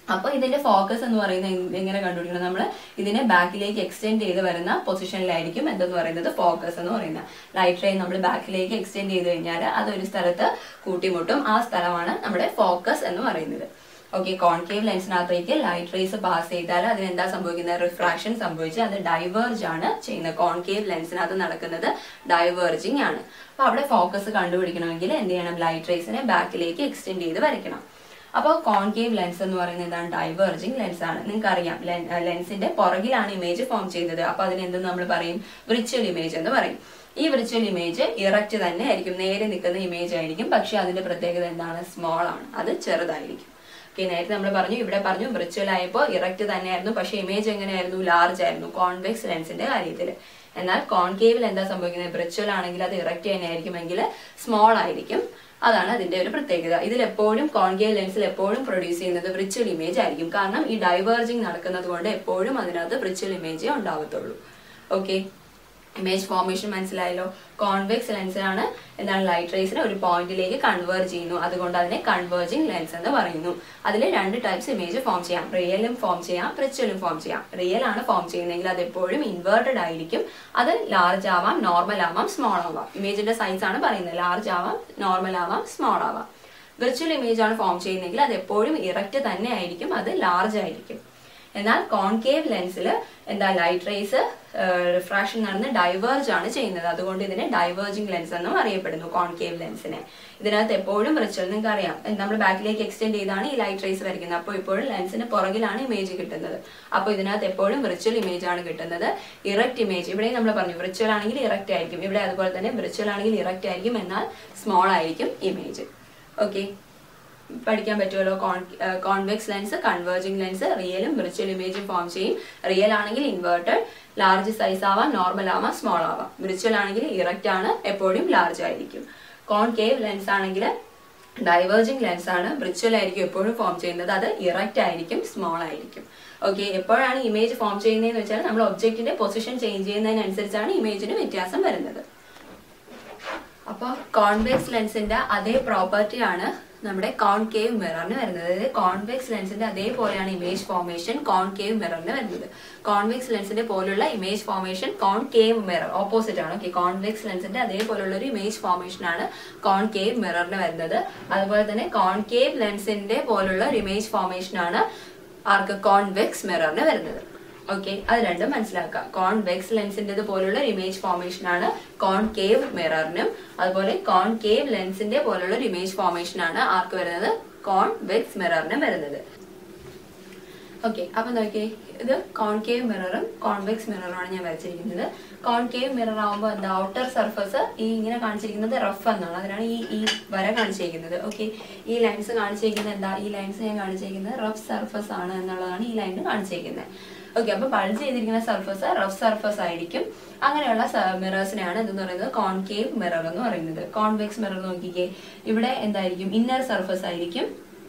അപ്പോൾ ഇതിന്റെ ഫോക്കസ് എന്ന് പറയുന്നത് എന്ത് എങ്ങനെ കണ്ടുപിടിക്കണം നമ്മൾ ഇതിനെ ബാക്കിലേക്ക് എക്സ്റ്റെൻഡ് ചെയ്ത് വരുന്ന പൊസിഷനിലായിരിക്കും എന്തെന്ന് പറയുന്നത് ഫോക്കസ് എന്ന് പറയുന്നത് ലൈറ്റ് റേ നമ്മൾ ബാക്കിലേക്ക് എക്സ്റ്റെൻഡ് ചെയ്ത് കഴിഞ്ഞാൽ അത് ഒരു സ്ഥലത്ത് കൂട്ടിമുട്ടും ആ സ്ഥലമാണ് നമ്മുടെ ഫോക്കസ് എന്ന് പറയുന്നത് ഓക്കെ കോൺകേവ് ലെൻസിനകത്തേക്ക് ലൈറ്റ് റേസ് പാസ് ചെയ്താൽ അതിന് എന്താ സംഭവിക്കുന്നത് റിഫ്രാക്ഷൻ സംഭവിച്ച് അത് ഡൈവേർജ് ആണ് ചെയ്യുന്നത് കോൺകേവ് ലെൻസിനകത്ത് നടക്കുന്നത് ഡൈവേർജിങ് ആണ് അപ്പൊ അവിടെ ഫോക്കസ് കണ്ടുപിടിക്കണമെങ്കിൽ എന്ത് ചെയ്യണം ലൈറ്റ് റേസിനെ ബാക്കിലേക്ക് എക്സ്റ്റെൻഡ് ചെയ്ത് വരയ്ക്കണം അപ്പോൾ കോൺകേവ് ലെൻസ് എന്ന് പറയുന്നത് എന്താണ് ഡൈവേർജിങ് ലെൻസ് ആണ് നിങ്ങൾക്ക് അറിയാം ലെൻസിന്റെ പുറകിലാണ് ഇമേജ് ഫോം ചെയ്യുന്നത് അപ്പൊ അതിന് എന്ത് നമ്മൾ പറയും വിർച്വൽ ഇമേജ് എന്ന് പറയും ഈ വിർച്വൽ ഇമേജ് ഇറക്റ്റ് തന്നെ ആയിരിക്കും നേരെ നിൽക്കുന്ന ഇമേജ് ആയിരിക്കും പക്ഷെ അതിന്റെ പ്രത്യേകത എന്താണ് സ്മോൾ ആണ് അത് ചെറുതായിരിക്കും ഓക്കെ നേരത്തെ നമ്മൾ പറഞ്ഞു ഇവിടെ പറഞ്ഞു വിർച്വൽ ആയപ്പോൾ ഇറക്റ്റ് തന്നെയായിരുന്നു പക്ഷെ ഇമേജ് എങ്ങനെയായിരുന്നു ലാർജ് ആയിരുന്നു കോൺവെക്സ് ലെൻസിന്റെ കാര്യത്തിൽ എന്നാൽ കോൺകേവിൽ എന്താ സംഭവിക്കുന്നത് വിർച്വൽ ആണെങ്കിൽ അത് ഇറക്റ്റ് തന്നെ ആയിരിക്കുമെങ്കിൽ സ്മോൾ ആയിരിക്കും അതാണ് അതിന്റെ ഒരു പ്രത്യേകത ഇതിൽ എപ്പോഴും കോൺകേവ് ലെൻസിൽ എപ്പോഴും പ്രൊഡ്യൂസ് ചെയ്യുന്നത് വിർച്വൽ ഇമേജ് ആയിരിക്കും കാരണം ഈ ഡൈവേർജിങ് നടക്കുന്നത് കൊണ്ട് എപ്പോഴും അതിനകത്ത് വിർച്വൽ ഇമേജേ ഉണ്ടാവത്തുള്ളൂ ഓക്കെ ഇമേജ് ഫോർമേഷൻ മനസ്സിലായല്ലോ കോൺവെക്സ് ലെൻസിലാണ് എന്താണ് ലൈറ്റ് റേസിനെ ഒരു പോയിന്റിലേക്ക് കൺവേർജ് ചെയ്യുന്നു അതുകൊണ്ട് അതിനെ കൺവേർജിങ് ലെൻസ് എന്ന് പറയുന്നു അതിൽ രണ്ട് ടൈപ്സ് ഇമേജ് ഫോം ചെയ്യാം റിയലും ഫോം ചെയ്യാം റിച്വലും ഫോം ചെയ്യാം റിയൽ ആണ് ഫോം ചെയ്യുന്നതെങ്കിൽ അത് എപ്പോഴും ഇൻവേർട്ടഡ് ആയിരിക്കും അത് ലാർജ് ആവാം നോർമൽ ആവാം സ്മോൾ ആവാം ഇമേജിന്റെ സൈസ് ആണ് പറയുന്നത് ലാർജ് ആവാം നോർമൽ ആവാം സ്മോൾ ആവാം വിർച്വൽ ഇമേജ് ആണ് ഫോം ചെയ്യുന്നതെങ്കിൽ അത് എപ്പോഴും ഇറക്റ്റ് തന്നെ ആയിരിക്കും അത് ലാർജ് ആയിരിക്കും എന്നാൽ കോൺകേവ് ലെൻസിൽ എന്താ ലൈറ്റ് റേസ് റിഫ്രാക്ഷൻ നടന്ന് ഡൈവേർജ് ആണ് ചെയ്യുന്നത് അതുകൊണ്ട് ഇതിനെ ഡൈവേർജിങ് ലെൻസ് എന്നും അറിയപ്പെടുന്നു കോൺകേവ് ലെൻസിനെ ഇതിനകത്ത് എപ്പോഴും റിച്വൽ നിങ്ങൾക്ക് അറിയാം നമ്മൾ ബാക്കിലേക്ക് എക്സ്റ്റെൻഡ് ചെയ്താണ് ഈ ലൈറ്റ് റേസ് വരയ്ക്കുന്നത് അപ്പോൾ ഇപ്പോഴും ലെൻസിന് പുറകിലാണ് ഇമേജ് കിട്ടുന്നത് അപ്പോൾ ഇതിനകത്ത് എപ്പോഴും വിർച്വൽ ഇമേജ് ആണ് കിട്ടുന്നത് ഇറക്റ്റ് ഇമേജ് ഇവിടെ നമ്മൾ പറഞ്ഞു വിർച്വൽ ആണെങ്കിൽ ഇറക്റ്റ് ആയിരിക്കും ഇവിടെ അതുപോലെ തന്നെ വിർച്വൽ ആണെങ്കിൽ ഇറക്റ്റ് ആയിരിക്കും എന്നാൽ സ്മോൾ ആയിരിക്കും ഇമേജ് ഓക്കെ പഠിക്കാൻ പറ്റുമല്ലോ convex lens converging lens റിയലും virtual ഇമേജും form ചെയ്യും റിയൽ ആണെങ്കിൽ ഇൻവേർട്ടഡ് ലാർജ് സൈസ് ആവാം നോർമൽ ആവാം സ്മോൾ ആവാം വിർച്വൽ ആണെങ്കിൽ ഇറക്റ്റ് ആണ് എപ്പോഴും ലാർജ് ആയിരിക്കും കോൺകേവ് ലെൻസ് ആണെങ്കിൽ ഡൈവേർജിംഗ് ലെൻസ് ആണ് വിർച്വൽ ആയിരിക്കും എപ്പോഴും ഫോം ചെയ്യുന്നത് അത് ഇറക്റ്റ് ആയിരിക്കും സ്മോൾ ആയിരിക്കും ഓക്കെ എപ്പോഴാണ് ഇമേജ് ഫോം ചെയ്യുന്നതെന്ന് വെച്ചാൽ നമ്മൾ ഒബ്ജക്റ്റിന്റെ പൊസിഷൻ ചേഞ്ച് ചെയ്യുന്നതിനനുസരിച്ചാണ് ഇമേജിന് വ്യത്യാസം വരുന്നത് അപ്പോൾ കോൺവെക്സ് ലെൻസിന്റെ അതേ പ്രോപ്പർട്ടി ആണ് നമ്മുടെ കോൺകേവ് മിററിന് വരുന്നത് അതായത് കോൺവെക്സ് ലെൻസിന്റെ അതേപോലെയാണ് ഇമേജ് ഫോർമേഷൻ കോൺകേവ് മിററിന് വരുന്നത് കോൺവെക്സ് ലെൻസിന്റെ പോലുള്ള image formation concave mirror opposite ആണ് ഓക്കെ കോൺവെക്സ് ലെൻസിന്റെ അതേപോലുള്ള ഒരു ഇമേജ് ഫോർമേഷൻ ആണ് കോൺകേവ് മിററിന് വരുന്നത് അതുപോലെ തന്നെ കോൺകേവ് ലെൻസിന്റെ പോലുള്ള ഒരു ഇമേജ് ഫോർമേഷൻ ആണ് ആർക്ക് കോൺവെക്സ് മിററിന് വരുന്നത് ഓക്കെ അത് രണ്ടും മനസ്സിലാക്കാം കോൺവെക്സ് ലെൻസിന്റെ പോലുള്ള ഇമേജ് ഫോർമേഷൻ ആണ് കോൺകേവ് മിററിനും അതുപോലെ കോൺകേവ് ലെൻസിന്റെ പോലുള്ള ഒരു ഇമേജ് ഫോർമേഷൻ ആണ് ആർക്ക് വരുന്നത് കോൺവെക്സ് മിററിനും വരുന്നത് ഓക്കെ അപ്പൊ നോക്കിയേ ഇത് കോൺകേവ് മിററും കോൺവെക്സ് മിററുമാണ് ഞാൻ വരച്ചിരിക്കുന്നത് കോൺകേവ് മിറർ ആകുമ്പോൾ എന്താ ഔട്ടർ സർഫസ് ഈ ഇങ്ങനെ കാണിച്ചിരിക്കുന്നത് റഫ് എന്നാണ് അതിനാണ് ഈ ഈ വര കാണിച്ചിരിക്കുന്നത് ഓക്കെ ഈ ലൈൻസ് കാണിച്ചിരിക്കുന്നത് എന്താ ഈ ലൈൻസ് ഞാൻ കാണിച്ചിരിക്കുന്നത് റഫ് സർഫസ് ആണ് എന്നുള്ളതാണ് ഈ ലൈൻ കാണിച്ചിരിക്കുന്നത് ഓക്കെ അപ്പൊ ബൾജ് ചെയ്തിരിക്കുന്ന സർഫസ് റഫ് സർഫസ് ആയിരിക്കും അങ്ങനെയുള്ള മിറേഴ്സിനെയാണ് എന്തെന്ന് പറയുന്നത് കോൺകേവ് മിറർ എന്ന് പറയുന്നത് കോൺവെക്സ് മിറർ നോക്കിക്കേ ഇവിടെ എന്തായിരിക്കും ഇന്നർ സർഫസ് ആയിരിക്കും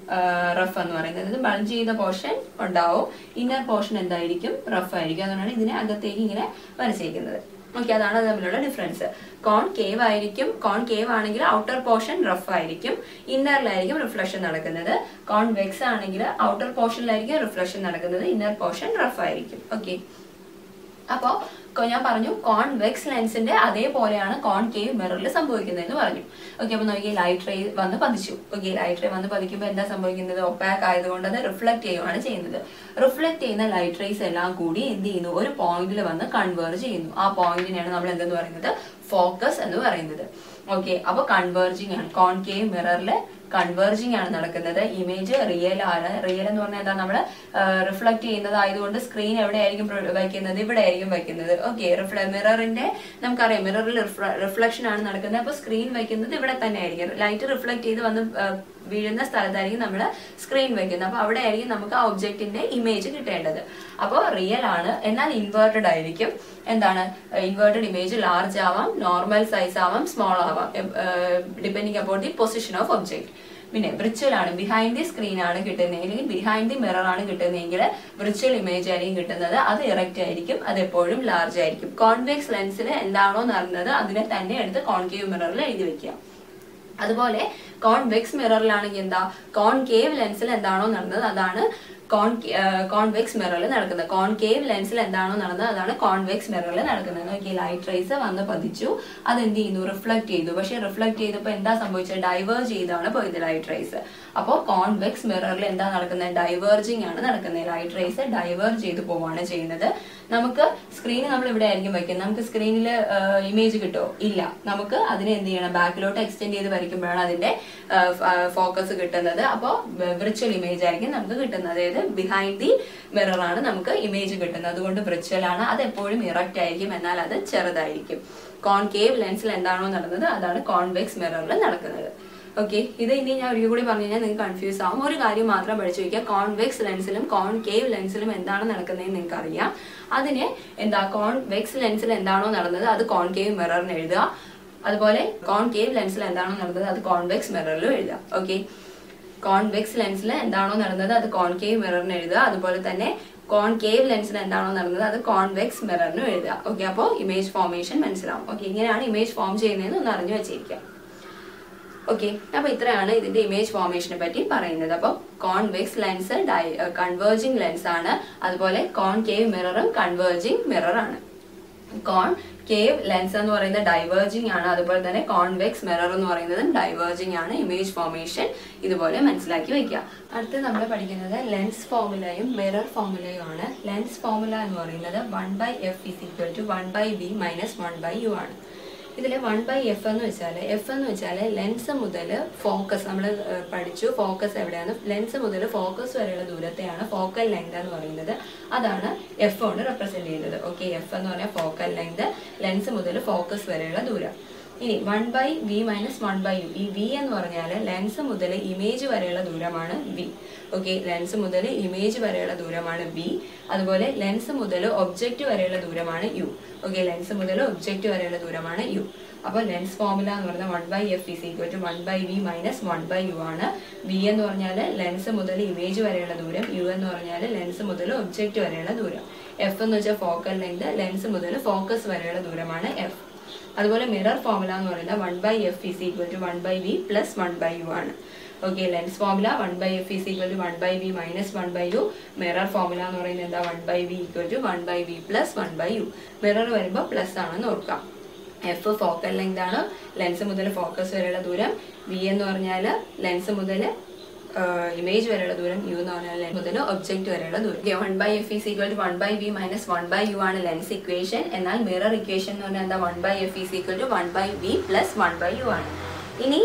റഫ് എന്ന് പറയുന്നത് അതായത് ബൾജ് ചെയ്ത പോർഷൻ ഉണ്ടാവും ഇന്നർ പോർഷൻ എന്തായിരിക്കും റഫ് ആയിരിക്കും അതുകൊണ്ടാണ് ഇതിനെ അകത്തേക്ക് ഇങ്ങനെ വരച്ചിരിക്കുന്നത് ഓക്കെ അതാണ് അത് തമ്മിലുള്ള ഡിഫറൻസ് കോൺ കേവ് ആയിരിക്കും കോൺ കേവ് ആണെങ്കിൽ ഔട്ടർ പോർഷൻ റഫ് ആയിരിക്കും ഇന്നറിലായിരിക്കും റിഫ്ലക്ഷൻ നടക്കുന്നത് കോൺ വെക്സ് ആണെങ്കിൽ ഔട്ടർ പോർഷനിലായിരിക്കും റിഫ്ലക്ഷൻ നടക്കുന്നത് ഇന്നർ പോർഷൻ റഫ് ആയിരിക്കും ഓക്കെ അപ്പോ ഞാൻ പറഞ്ഞു കോൺവെക്സ് ലെൻസിന്റെ അതേപോലെയാണ് കോൺ കേവ് മിററിൽ സംഭവിക്കുന്നത് എന്ന് പറഞ്ഞു ഓക്കെ അപ്പൊ നോക്കി ലൈറ്റ് റേ വന്ന് പതിച്ചു ഓക്കെ ലൈറ്റ് റേ വന്ന് പതിക്കുമ്പോൾ എന്താ സംഭവിക്കുന്നത് ഒപ്പാക്ക് ആയതുകൊണ്ട് അത് റിഫ്ലക്ട് ചെയ്യുകയാണ് ചെയ്യുന്നത് റിഫ്ലക്ട് ചെയ്യുന്ന ലൈറ്റ് റേസ് എല്ലാം കൂടി എന്ത് ചെയ്യുന്നു ഒരു പോയിന്റിൽ വന്ന് കൺവേർജ് ചെയ്യുന്നു ആ പോയിന്റിനെയാണ് നമ്മൾ എന്തെന്ന് പറയുന്നത് ഫോക്കസ് എന്ന് പറയുന്നത് ഓക്കെ അപ്പൊ കൺവേർജിങ് ആണ് കോൺകേവ് മിററിൽ കൺവേർജിങ് ആണ് നടക്കുന്നത് ഇമേജ് റിയൽ ആണ് റിയൽ എന്ന് പറഞ്ഞാൽ എന്താ നമ്മൾ റിഫ്ലക്ട് ചെയ്യുന്നത് ആയതുകൊണ്ട് സ്ക്രീൻ എവിടെയായിരിക്കും വയ്ക്കുന്നത് ഇവിടെ ആയിരിക്കും വയ്ക്കുന്നത് ഓക്കെ മിററിന്റെ നമുക്കറിയാം മിററിൽ റിഫ്ലക്ഷൻ ആണ് നടക്കുന്നത് അപ്പൊ സ്ക്രീൻ വയ്ക്കുന്നത് ഇവിടെ തന്നെ ആയിരിക്കും ലൈറ്റ് റിഫ്ലക്ട് ചെയ്ത് വന്ന് വീഴുന്ന സ്ഥലത്തായിരിക്കും നമ്മൾ സ്ക്രീൻ വെക്കുന്നത് അപ്പൊ അവിടെ ആയിരിക്കും നമുക്ക് ആ ഒബ്ജക്റ്റിന്റെ ഇമേജ് കിട്ടേണ്ടത് അപ്പോൾ റിയൽ ആണ് എന്നാൽ ഇൻവേർട്ടഡ് ആയിരിക്കും എന്താണ് ഇൻവേർട്ടഡ് ഇമേജ് ലാർജ് ആവാം നോർമൽ സൈസ് ആവാം സ്മോൾ ആവാം depending about the position of object പിന്നെ വിർച്വൽ ആണ് ബിഹൈൻഡ് ദി സ്ക്രീൻ ആണ് കിട്ടുന്നത് അല്ലെങ്കിൽ ബിഹൈൻഡ് ദി മിറർ ആണ് കിട്ടുന്നതെങ്കിൽ വിർച്വൽ ഇമേജ് ആയിരിക്കും കിട്ടുന്നത് അത് ഇറക്റ്റ് ആയിരിക്കും അത് എപ്പോഴും ലാർജ് ആയിരിക്കും കോൺവെക്സ് ലെൻസിൽ എന്താണോ നടന്നത് അതിനെ തന്നെ എടുത്ത് കോൺകേവ് മിററിൽ എഴുതി വെക്കുക അതുപോലെ കോൺവെക്സ് മിററിലാണെങ്കിൽ എന്താ കോൺകേവ് ലെൻസിൽ എന്താണോ നടന്നത് അതാണ് കോൺ കോൺവെക്സ് മിററിൽ നടക്കുന്നത് കോൺകേവ് ലെൻസിൽ എന്താണോ നടന്നത് അതാണ് കോൺവെക്സ് മിററിൽ നടക്കുന്നത് നോക്കി ലൈറ്റ് റേസ് വന്ന് പതിച്ചു അത് എന്ത് ചെയ്യുന്നു റിഫ്ലക്ട് ചെയ്തു പക്ഷെ റിഫ്ലക്ട് ചെയ്തപ്പോൾ എന്താ സംഭവിച്ചത് ഡൈവേർജ് ചെയ്താണ് പോയത് ലൈറ്റ് റേസ് അപ്പോൾ കോൺവെക്സ് മിററിൽ എന്താ നടക്കുന്നത് ഡൈവേർജിങ് ആണ് നടക്കുന്നത് ലൈറ്റ് റേസ് ഡൈവേർജ് ചെയ്ത് പോവാണ് ചെയ്യുന്നത് നമുക്ക് സ്ക്രീൻ നമ്മൾ ഇവിടെ ആയിരിക്കും വയ്ക്കുന്നത് നമുക്ക് സ്ക്രീനിൽ ഇമേജ് കിട്ടുമോ ഇല്ല നമുക്ക് അതിനെ എന്ത് ചെയ്യണം ബാക്കിലോട്ട് എക്സ്റ്റെൻഡ് ചെയ്ത് വരയ്ക്കുമ്പോഴാണ് അതിന്റെ ഫോക്കസ് കിട്ടുന്നത് അപ്പോൾ വിർച്വൽ ഇമേജ് ആയിരിക്കും നമുക്ക് കിട്ടുന്നത് അതായത് ബിഹൈൻഡ് ദി മിറർ ആണ് നമുക്ക് ഇമേജ് കിട്ടുന്നത് അതുകൊണ്ട് വിർച്വൽ ആണ് അത് എപ്പോഴും ഇറക്റ്റ് ആയിരിക്കും എന്നാൽ അത് ചെറുതായിരിക്കും കോൺകേവ് ലെൻസിൽ എന്താണോ നടന്നത് അതാണ് കോൺവെക്സ് മിററിൽ നടക്കുന്നത് ഓക്കെ ഇത് ഇനി ഞാൻ ഒരിക്കൽ കൂടി പറഞ്ഞു കഴിഞ്ഞാൽ നിങ്ങൾക്ക് കൺഫ്യൂസ് ആവും ഒരു കാര്യം മാത്രം പഠിച്ചു വയ്ക്കുക കോൺവെക്സ് ലെൻസിലും കോൺകേവ് ലെൻസിലും എന്താണ് നടക്കുന്നതെന്ന് നിങ്ങൾക്ക് അറിയാം അതിന് എന്താ കോൺവെക്സ് ലെൻസിൽ എന്താണോ നടന്നത് അത് കോൺകേവ് മിററിന് എഴുതുക അതുപോലെ കോൺകേവ് ലെൻസിൽ എന്താണോ നടന്നത് അത് കോൺവെക്സ് മിററിലും എഴുതുക ഓക്കെ കോൺവെക്സ് ലെൻസിൽ എന്താണോ നടന്നത് അത് കോൺകേവ് മിററിന് എഴുതുക അതുപോലെ തന്നെ കോൺകേവ് ലെൻസിൽ എന്താണോ നടന്നത് അത് കോൺവെക്സ് മിററിനും എഴുതുക ഓക്കെ അപ്പോൾ ഇമേജ് ഫോർമേഷൻ മനസ്സിലാവും ഓക്കെ ഇങ്ങനെയാണ് ഇമേജ് ഫോം ചെയ്യുന്നതെന്ന് ഒന്ന് അറിഞ്ഞു വെച്ചിരിക്കുക ഓക്കെ അപ്പൊ ഇത്രയാണ് ഇതിന്റെ ഇമേജ് ഫോർമേഷനെ പറ്റി പറയുന്നത് അപ്പോൾ കോൺവെക്സ് ലെൻസ് ഡൈ കൺവേർജിങ് ലെൻസ് ആണ് അതുപോലെ കോൺകേവ് മിററും കൺവേർജിങ് മിറർ ആണ് കോൺ കേവ് ലെൻസ് എന്ന് പറയുന്നത് ഡൈവേർജിങ് ആണ് അതുപോലെ തന്നെ കോൺവെക്സ് മിറർ എന്ന് പറയുന്നത് ഡൈവേർജിങ് ആണ് ഇമേജ് ഫോർമേഷൻ ഇതുപോലെ മനസ്സിലാക്കി വെക്കുക അടുത്ത് നമ്മൾ പഠിക്കുന്നത് ലെൻസ് ഫോർമുലയും മിറർ ഫോർമുലയും ആണ് ലെൻസ് ഫോർമുല എന്ന് പറയുന്നത് one by F is equal to one by B minus one by U ആണ് ഇതിൽ വൺ ബൈ എഫ് എന്ന് വെച്ചാൽ എഫ് എന്ന് വെച്ചാൽ ലെൻസ് മുതൽ ഫോക്കസ് നമ്മൾ പഠിച്ചു ഫോക്കസ് എവിടെയാണ് ലെൻസ് മുതൽ ഫോക്കസ് വരെയുള്ള ദൂരത്തെയാണ് ഫോക്കൽ ലെങ്ത് എന്ന് പറയുന്നത് അതാണ് എഫ് കൊണ്ട് റെപ്രസെന്റ് ചെയ്യുന്നത് ഓക്കെ എഫ് എന്ന് പറഞ്ഞാൽ ഫോക്കൽ ലെങ്ത് ലെൻസ് മുതൽ ഫോക്കസ് വരെയുള്ള ദൂരം ഇനി one by V minus one by U ഈ വി എന്ന് പറഞ്ഞാൽ ലെൻസ് മുതൽ ഇമേജ് വരെയുള്ള ദൂരമാണ് വി ഓക്കെ ലെൻസ് മുതൽ ഇമേജ് വരെയുള്ള ദൂരമാണ് വി അതുപോലെ ലെൻസ് മുതൽ ഒബ്ജക്റ്റ് വരെയുള്ള ദൂരമാണ് യു ഓക്കെ ലെൻസ് മുതൽ ഒബ്ജക്റ്റ് വരെയുള്ള ദൂരമാണ് യു അപ്പോൾ ലെൻസ് ഫോർമുല എന്ന് പറഞ്ഞാൽ one by F is equal to one by V minus one by U ആണ് വി എന്ന് പറഞ്ഞാൽ ലെൻസ് മുതൽ ഇമേജ് വരെയുള്ള ദൂരം യു എന്ന് പറഞ്ഞാൽ ലെൻസ് മുതൽ ഒബ്ജക്റ്റ് വരെയുള്ള ദൂരം എഫ് എന്ന് വെച്ചാൽ ഫോക്കൽ ലെങ്ത് ലെൻസ് മുതൽ ഫോക്കസ് വരെയുള്ള ദൂരമാണ് എഫ് അതുപോലെ മിറർ ഫോർമുല എന്ന് പറയുന്നത് one by F is equal to one by V plus one by U ആണ് okay lens formula one by F is equal to one by V minus one by U mirror formula എന്ന് പറയുന്നത് എന്താ one by V equal to one by V plus one by U mirror വരുമ്പോൾ plus ആണെന്ന് ഓർക്കാം F focal length ആണ് lens മുതൽ focus വരെയുള്ള ദൂരം വി എന്ന് പറഞ്ഞാൽ ലെൻസ് മുതൽ ഇമേജ് വരെയുള്ള ദൂരം യു എന്ന് പറഞ്ഞാൽ മുതൽ ഒബ്ജക്റ്റ് വരെയുള്ള ദൂരം one by F is equal to one by V minus one by U ആണ് ലെൻസ് ഇക്വേഷൻ എന്നാൽ മിറർ ഇക്വേഷൻ എന്ന് പറഞ്ഞാൽ എന്താ one by F is equal to one by V plus one by U ആണ് ഇനി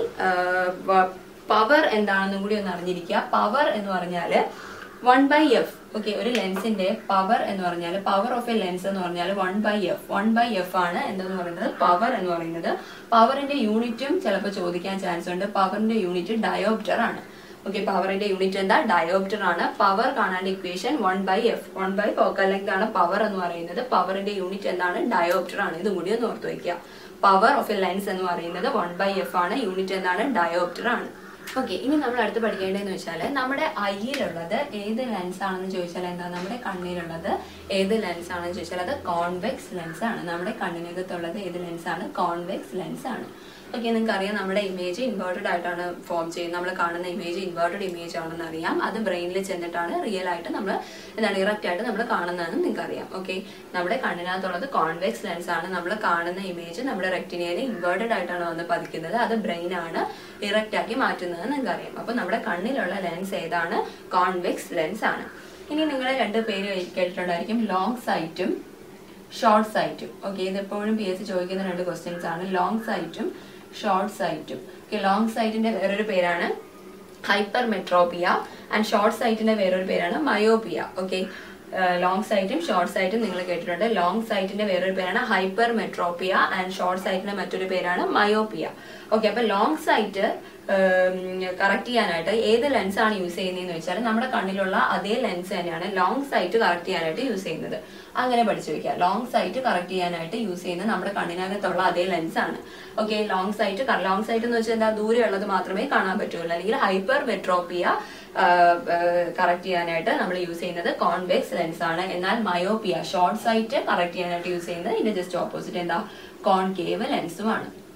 power എന്താണെന്നും കൂടി ഒന്ന് അറിഞ്ഞിരിക്കുക പവർ എന്ന് പറഞ്ഞാൽ വൺ ബൈ എഫ് ഓക്കെ ഒരു ലെൻസിന്റെ പവർ എന്ന് പറഞ്ഞാൽ പവർ ഓഫ് എ ലെൻസ് എന്ന് പറഞ്ഞാൽ one by F one by F ആണ് എന്തെന്ന് പറയുന്നത് പവർ എന്ന് പറയുന്നത് പവറിന്റെ യൂണിറ്റും ചിലപ്പോൾ ചോദിക്കാൻ ചാൻസ് ഉണ്ട് പവറിന്റെ യൂണിറ്റ് ഡയോപ്റ്റർ ആണ് ഓക്കെ പവറിന്റെ യൂണിറ്റ് എന്താ ഡയോപ്റ്റർ ആണ് പവർ കാണാൻ equation one by F one by focal length ആണ് പവർ എന്ന് പറയുന്നത് പവറിന്റെ യൂണിറ്റ് എന്താണ് ഡയോപ്റ്റർ ആണ് ഇതും കൂടി ഒന്ന് ഓർത്ത് വയ്ക്കുക പവർ ഓഫ് എ ലെൻസ് എന്ന് പറയുന്നത് വൺ ബൈ എഫ് ആണ് യൂണിറ്റ് എന്താണ് ഡയോപ്റ്റർ ആണ് ഓക്കെ ഇനി നമ്മൾ അടുത്ത് പഠിക്കേണ്ടതെന്ന് വെച്ചാൽ നമ്മുടെ ഐയിലുള്ളത് ഏത് ലെൻസ് ആണെന്ന് ചോദിച്ചാൽ എന്താ നമ്മുടെ കണ്ണിലുള്ളത് ഏത് ലെൻസ് ആണെന്ന് ചോദിച്ചാൽ അത് കോൺവെക്സ് ലെൻസ് ആണ് നമ്മുടെ കണ്ണിനകത്തുള്ളത് ഏത് ലെൻസ് ആണ് കോൺവെക്സ് ലെൻസ് ആണ് ഓക്കെ നിങ്ങൾക്ക് അറിയാം നമ്മുടെ ഇമേജ് ഇൻവേർട്ടഡ് ആയിട്ടാണ് ഫോം ചെയ്യുന്നത് നമ്മൾ കാണുന്ന ഇമേജ് ഇൻവേർട്ടഡ് ഇമേജ് ആണെന്ന് അറിയാം അത് ബ്രെയിനിൽ ചെന്നിട്ടാണ് റിയൽ ആയിട്ട് നമ്മൾ എന്താണ് ഇറക്റ്റ് ആയിട്ട് നമ്മൾ കാണുന്നതെന്ന് നിങ്ങൾക്ക് അറിയാം ഓക്കെ നമ്മുടെ കണ്ണിനകത്തുള്ളത് കോൺവെക്സ് ലെൻസ് ആണ് നമ്മൾ കാണുന്ന ഇമേജ് നമ്മുടെ റെക്ടിനയിൽ ഇൻവേർട്ടഡ് ആയിട്ടാണ് വന്ന് പതിക്കുന്നത് അത് ബ്രെയിൻ ആണ് ഇറക്റ്റ് ആക്കി മാറ്റുന്നത് നിങ്ങൾക്ക് അറിയാം അപ്പൊ നമ്മുടെ കണ്ണിലുള്ള ലെൻസ് ഏതാണ് കോൺവെക്സ് ലെൻസ് ആണ് ഇനി നിങ്ങൾ രണ്ട് പേര് കേട്ടിട്ടുണ്ടായിരിക്കും ലോങ് സൈറ്റും ഷോർട്ട് സൈറ്റും ഓക്കെ ഇത് എപ്പോഴും പി എസ് സി ചോദിക്കുന്ന രണ്ട് ക്വസ്റ്റ്യൻസ് ആണ് ലോങ് സൈറ്റും ഷോർട്ട് സൈറ്റും ഓക്കെ ലോങ് സൈറ്റിന്റെ വേറൊരു പേരാണ് ഹൈപ്പർ മെട്രോപ്പിയ ആൻഡ് ഷോർട്ട് സൈറ്റിന്റെ വേറൊരു പേരാണ് മയോപ്പിയ ഓക്കെ ലോങ് സൈറ്റും ഷോർട്ട് സൈറ്റും നിങ്ങൾ കേട്ടിട്ടുണ്ട് ലോങ് സൈറ്റിന്റെ വേറൊരു പേരാണ് ഹൈപ്പർ മെട്രോപ്പിയ ആൻഡ് ഷോർട്ട് സൈറ്റിന്റെ മറ്റൊരു പേരാണ് മയോപ്പിയ ഓക്കെ അപ്പൊ ലോങ് സൈറ്റ് കറക്റ്റ് ചെയ്യാനായിട്ട് ഏത് ലെൻസ് ആണ് യൂസ് ചെയ്യുന്നതെന്ന് വെച്ചാൽ നമ്മുടെ കണ്ണിലുള്ള അതേ ലെൻസ് തന്നെയാണ് ലോങ് സൈറ്റ് കറക്റ്റ് ചെയ്യാനായിട്ട് യൂസ് ചെയ്യുന്നത് അങ്ങനെ പഠിച്ചു വെക്കുക ലോങ് സൈറ്റ് കറക്റ്റ് ചെയ്യാനായിട്ട് യൂസ് ചെയ്യുന്നത് നമ്മുടെ കണ്ണിനകത്തുള്ള അതേ ലെൻസ് ആണ് okay long sight long sight എന്ന് വെച്ചാൽ എന്താ ദൂരെയുള്ളത് മാത്രമേ കാണാൻ പറ്റുള്ളൂ അല്ലെങ്കിൽ ഹൈപ്പർ മെട്രോപ്പിയ കറക്റ്റ് ചെയ്യാനായിട്ട് നമ്മൾ യൂസ് ചെയ്യുന്നത് കോൺവെക്സ് ലെൻസ് ആണ് എന്നാൽ മയോപ്പിയ ഷോർട്ട് സൈറ്റ് കറക്റ്റ് ചെയ്യാനായിട്ട് യൂസ് ചെയ്യുന്നത് ഇതിന്റെ ജസ്റ്റ് ഓപ്പോസിറ്റ് എന്താ കോൺകേവ് ലെൻസും ആണ്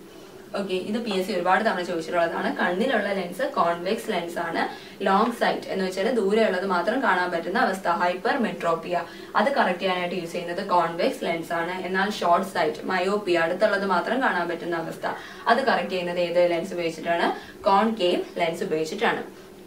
ഓക്കെ ഇത് പി എസ് സി ഒരുപാട് തവണ ചോദിച്ചിട്ടുള്ളതാണ് കണ്ണിലുള്ള ലെൻസ് കോൺവെക്സ് ലെൻസ് ആണ് ലോങ് സൈറ്റ് എന്ന് വെച്ചാൽ ദൂരെയുള്ളത് മാത്രം കാണാൻ പറ്റുന്ന അവസ്ഥ ഹൈപ്പർ മെട്രോപ്പിയ അത് കറക്റ്റ് ചെയ്യാനായിട്ട് യൂസ് ചെയ്യുന്നത് കോൺവെക്സ് ലെൻസ് ആണ് എന്നാൽ ഷോർട്ട് സൈറ്റ് മയോപ്പിയ അടുത്തുള്ളത് മാത്രം കാണാൻ പറ്റുന്ന അവസ്ഥ അത് കറക്റ്റ് ചെയ്യുന്നത് ഏത് ലെൻസ് ഉപയോഗിച്ചിട്ടാണ് കോൺകേവ് ലെൻസ് ഉപയോഗിച്ചിട്ടാണ്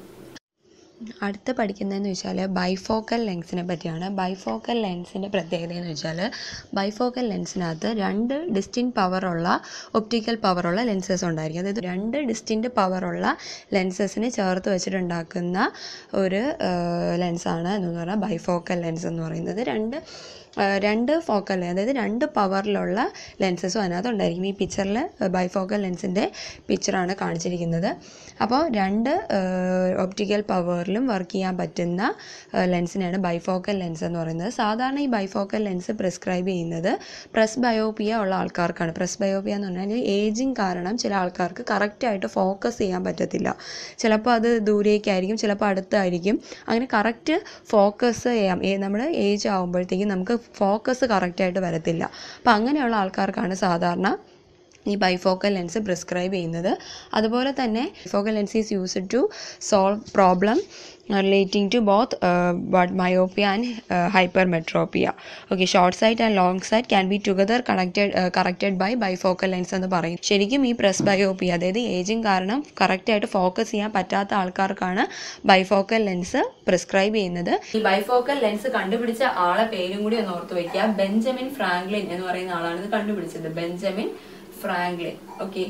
അടുത്ത് പഠിക്കുന്നതെന്ന് വെച്ചാൽ ബൈഫോക്കൽ ലെൻസിനെ പറ്റിയാണ് ബൈഫോക്കൽ ലെൻസിൻ്റെ പ്രത്യേകത എന്ന് വെച്ചാൽ ബൈഫോക്കൽ ലെൻസിനകത്ത് രണ്ട് ഡിസ്റ്റിൻറ്റ് പവറുള്ള ഒപ്റ്റിക്കൽ പവറുള്ള ലെൻസസ് ഉണ്ടായിരിക്കും അതായത് രണ്ട് ഡിസ്റ്റിൻറ്റ് പവറുള്ള ലെൻസസിനെ ചേർത്ത് വെച്ചിട്ടുണ്ടാക്കുന്ന ഒരു ലെൻസാണ് എന്ന് പറഞ്ഞാൽ ബൈഫോക്കൽ ലെൻസ് എന്ന് പറയുന്നത് രണ്ട് ആ, രണ്ട് ഫോക്കൽ അതായത് രണ്ട് പവറിലുള്ള ലെൻസസും അതിനകത്ത് ഉണ്ടായിരിക്കും ഈ പിക്ചറിൽ ബൈഫോക്കൽ ലെൻസിൻ്റെ പിക്ചറാണ് കാണിച്ചിരിക്കുന്നത് അപ്പോൾ രണ്ട് ഒപ്റ്റിക്കൽ പവറിലും വർക്ക് ചെയ്യാൻ പറ്റുന്ന ലെൻസിനെയാണ് ബൈഫോക്കൽ ലെൻസ് എന്ന് പറയുന്നത് സാധാരണ ഈ ബൈഫോക്കൽ ലെൻസ് പ്രിസ്ക്രൈബ് ചെയ്യുന്നത് പ്രസ് ബയോപ്പിയ ഉള്ള ആൾക്കാർക്കാണ് പ്രസ് ബയോപ്പിയ എന്ന് പറഞ്ഞാൽ ഏജിങ് കാരണം ചില ആൾക്കാർക്ക് കറക്റ്റായിട്ട് ഫോക്കസ് ചെയ്യാൻ പറ്റത്തില്ല ചിലപ്പോൾ അത് ദൂരേക്കായിരിക്കും ചിലപ്പോൾ അടുത്തായിരിക്കും അങ്ങനെ കറക്റ്റ് ഫോക്കസ് ചെയ്യാം ഏ നമ്മുടെ ഏജ് ആകുമ്പോഴത്തേക്കും നമുക്ക് ഫോക്കസ് കറക്റ്റായിട്ട് വരത്തില്ല അപ്പം അങ്ങനെയുള്ള ആൾക്കാർക്കാണ് സാധാരണ ഈ ബൈഫോക്കൽ ലെൻസ് പ്രിസ്ക്രൈബ് ചെയ്യുന്നത് അതുപോലെ തന്നെ bifocal lens is used to solve problem relating to both but myopia and hypermetropia okay short sight and long sight can be together connected corrected by bifocal lens എന്ന് പറയും ശരിക്കും ഈ press ബയോപ്പിയ അതായത് ageing കാരണം കറക്റ്റായിട്ട് focus ചെയ്യാൻ പറ്റാത്ത ആൾക്കാർക്കാണ് bifocal lens prescribe ചെയ്യുന്നത് ഈ ബൈഫോക്കൽ ലെൻസ് കണ്ടുപിടിച്ച ആളെ പേരും കൂടി ഒന്ന് ഓർത്ത് വെക്കുക ബെഞ്ചമിൻ ഫ്രാങ്ക്ലിൻ എന്ന് പറയുന്ന ആളാണ് ഇത് കണ്ടുപിടിച്ചത് ബെഞ്ചമിൻ ഫ്രാങ്ക്ലിൻ ഓക്കെ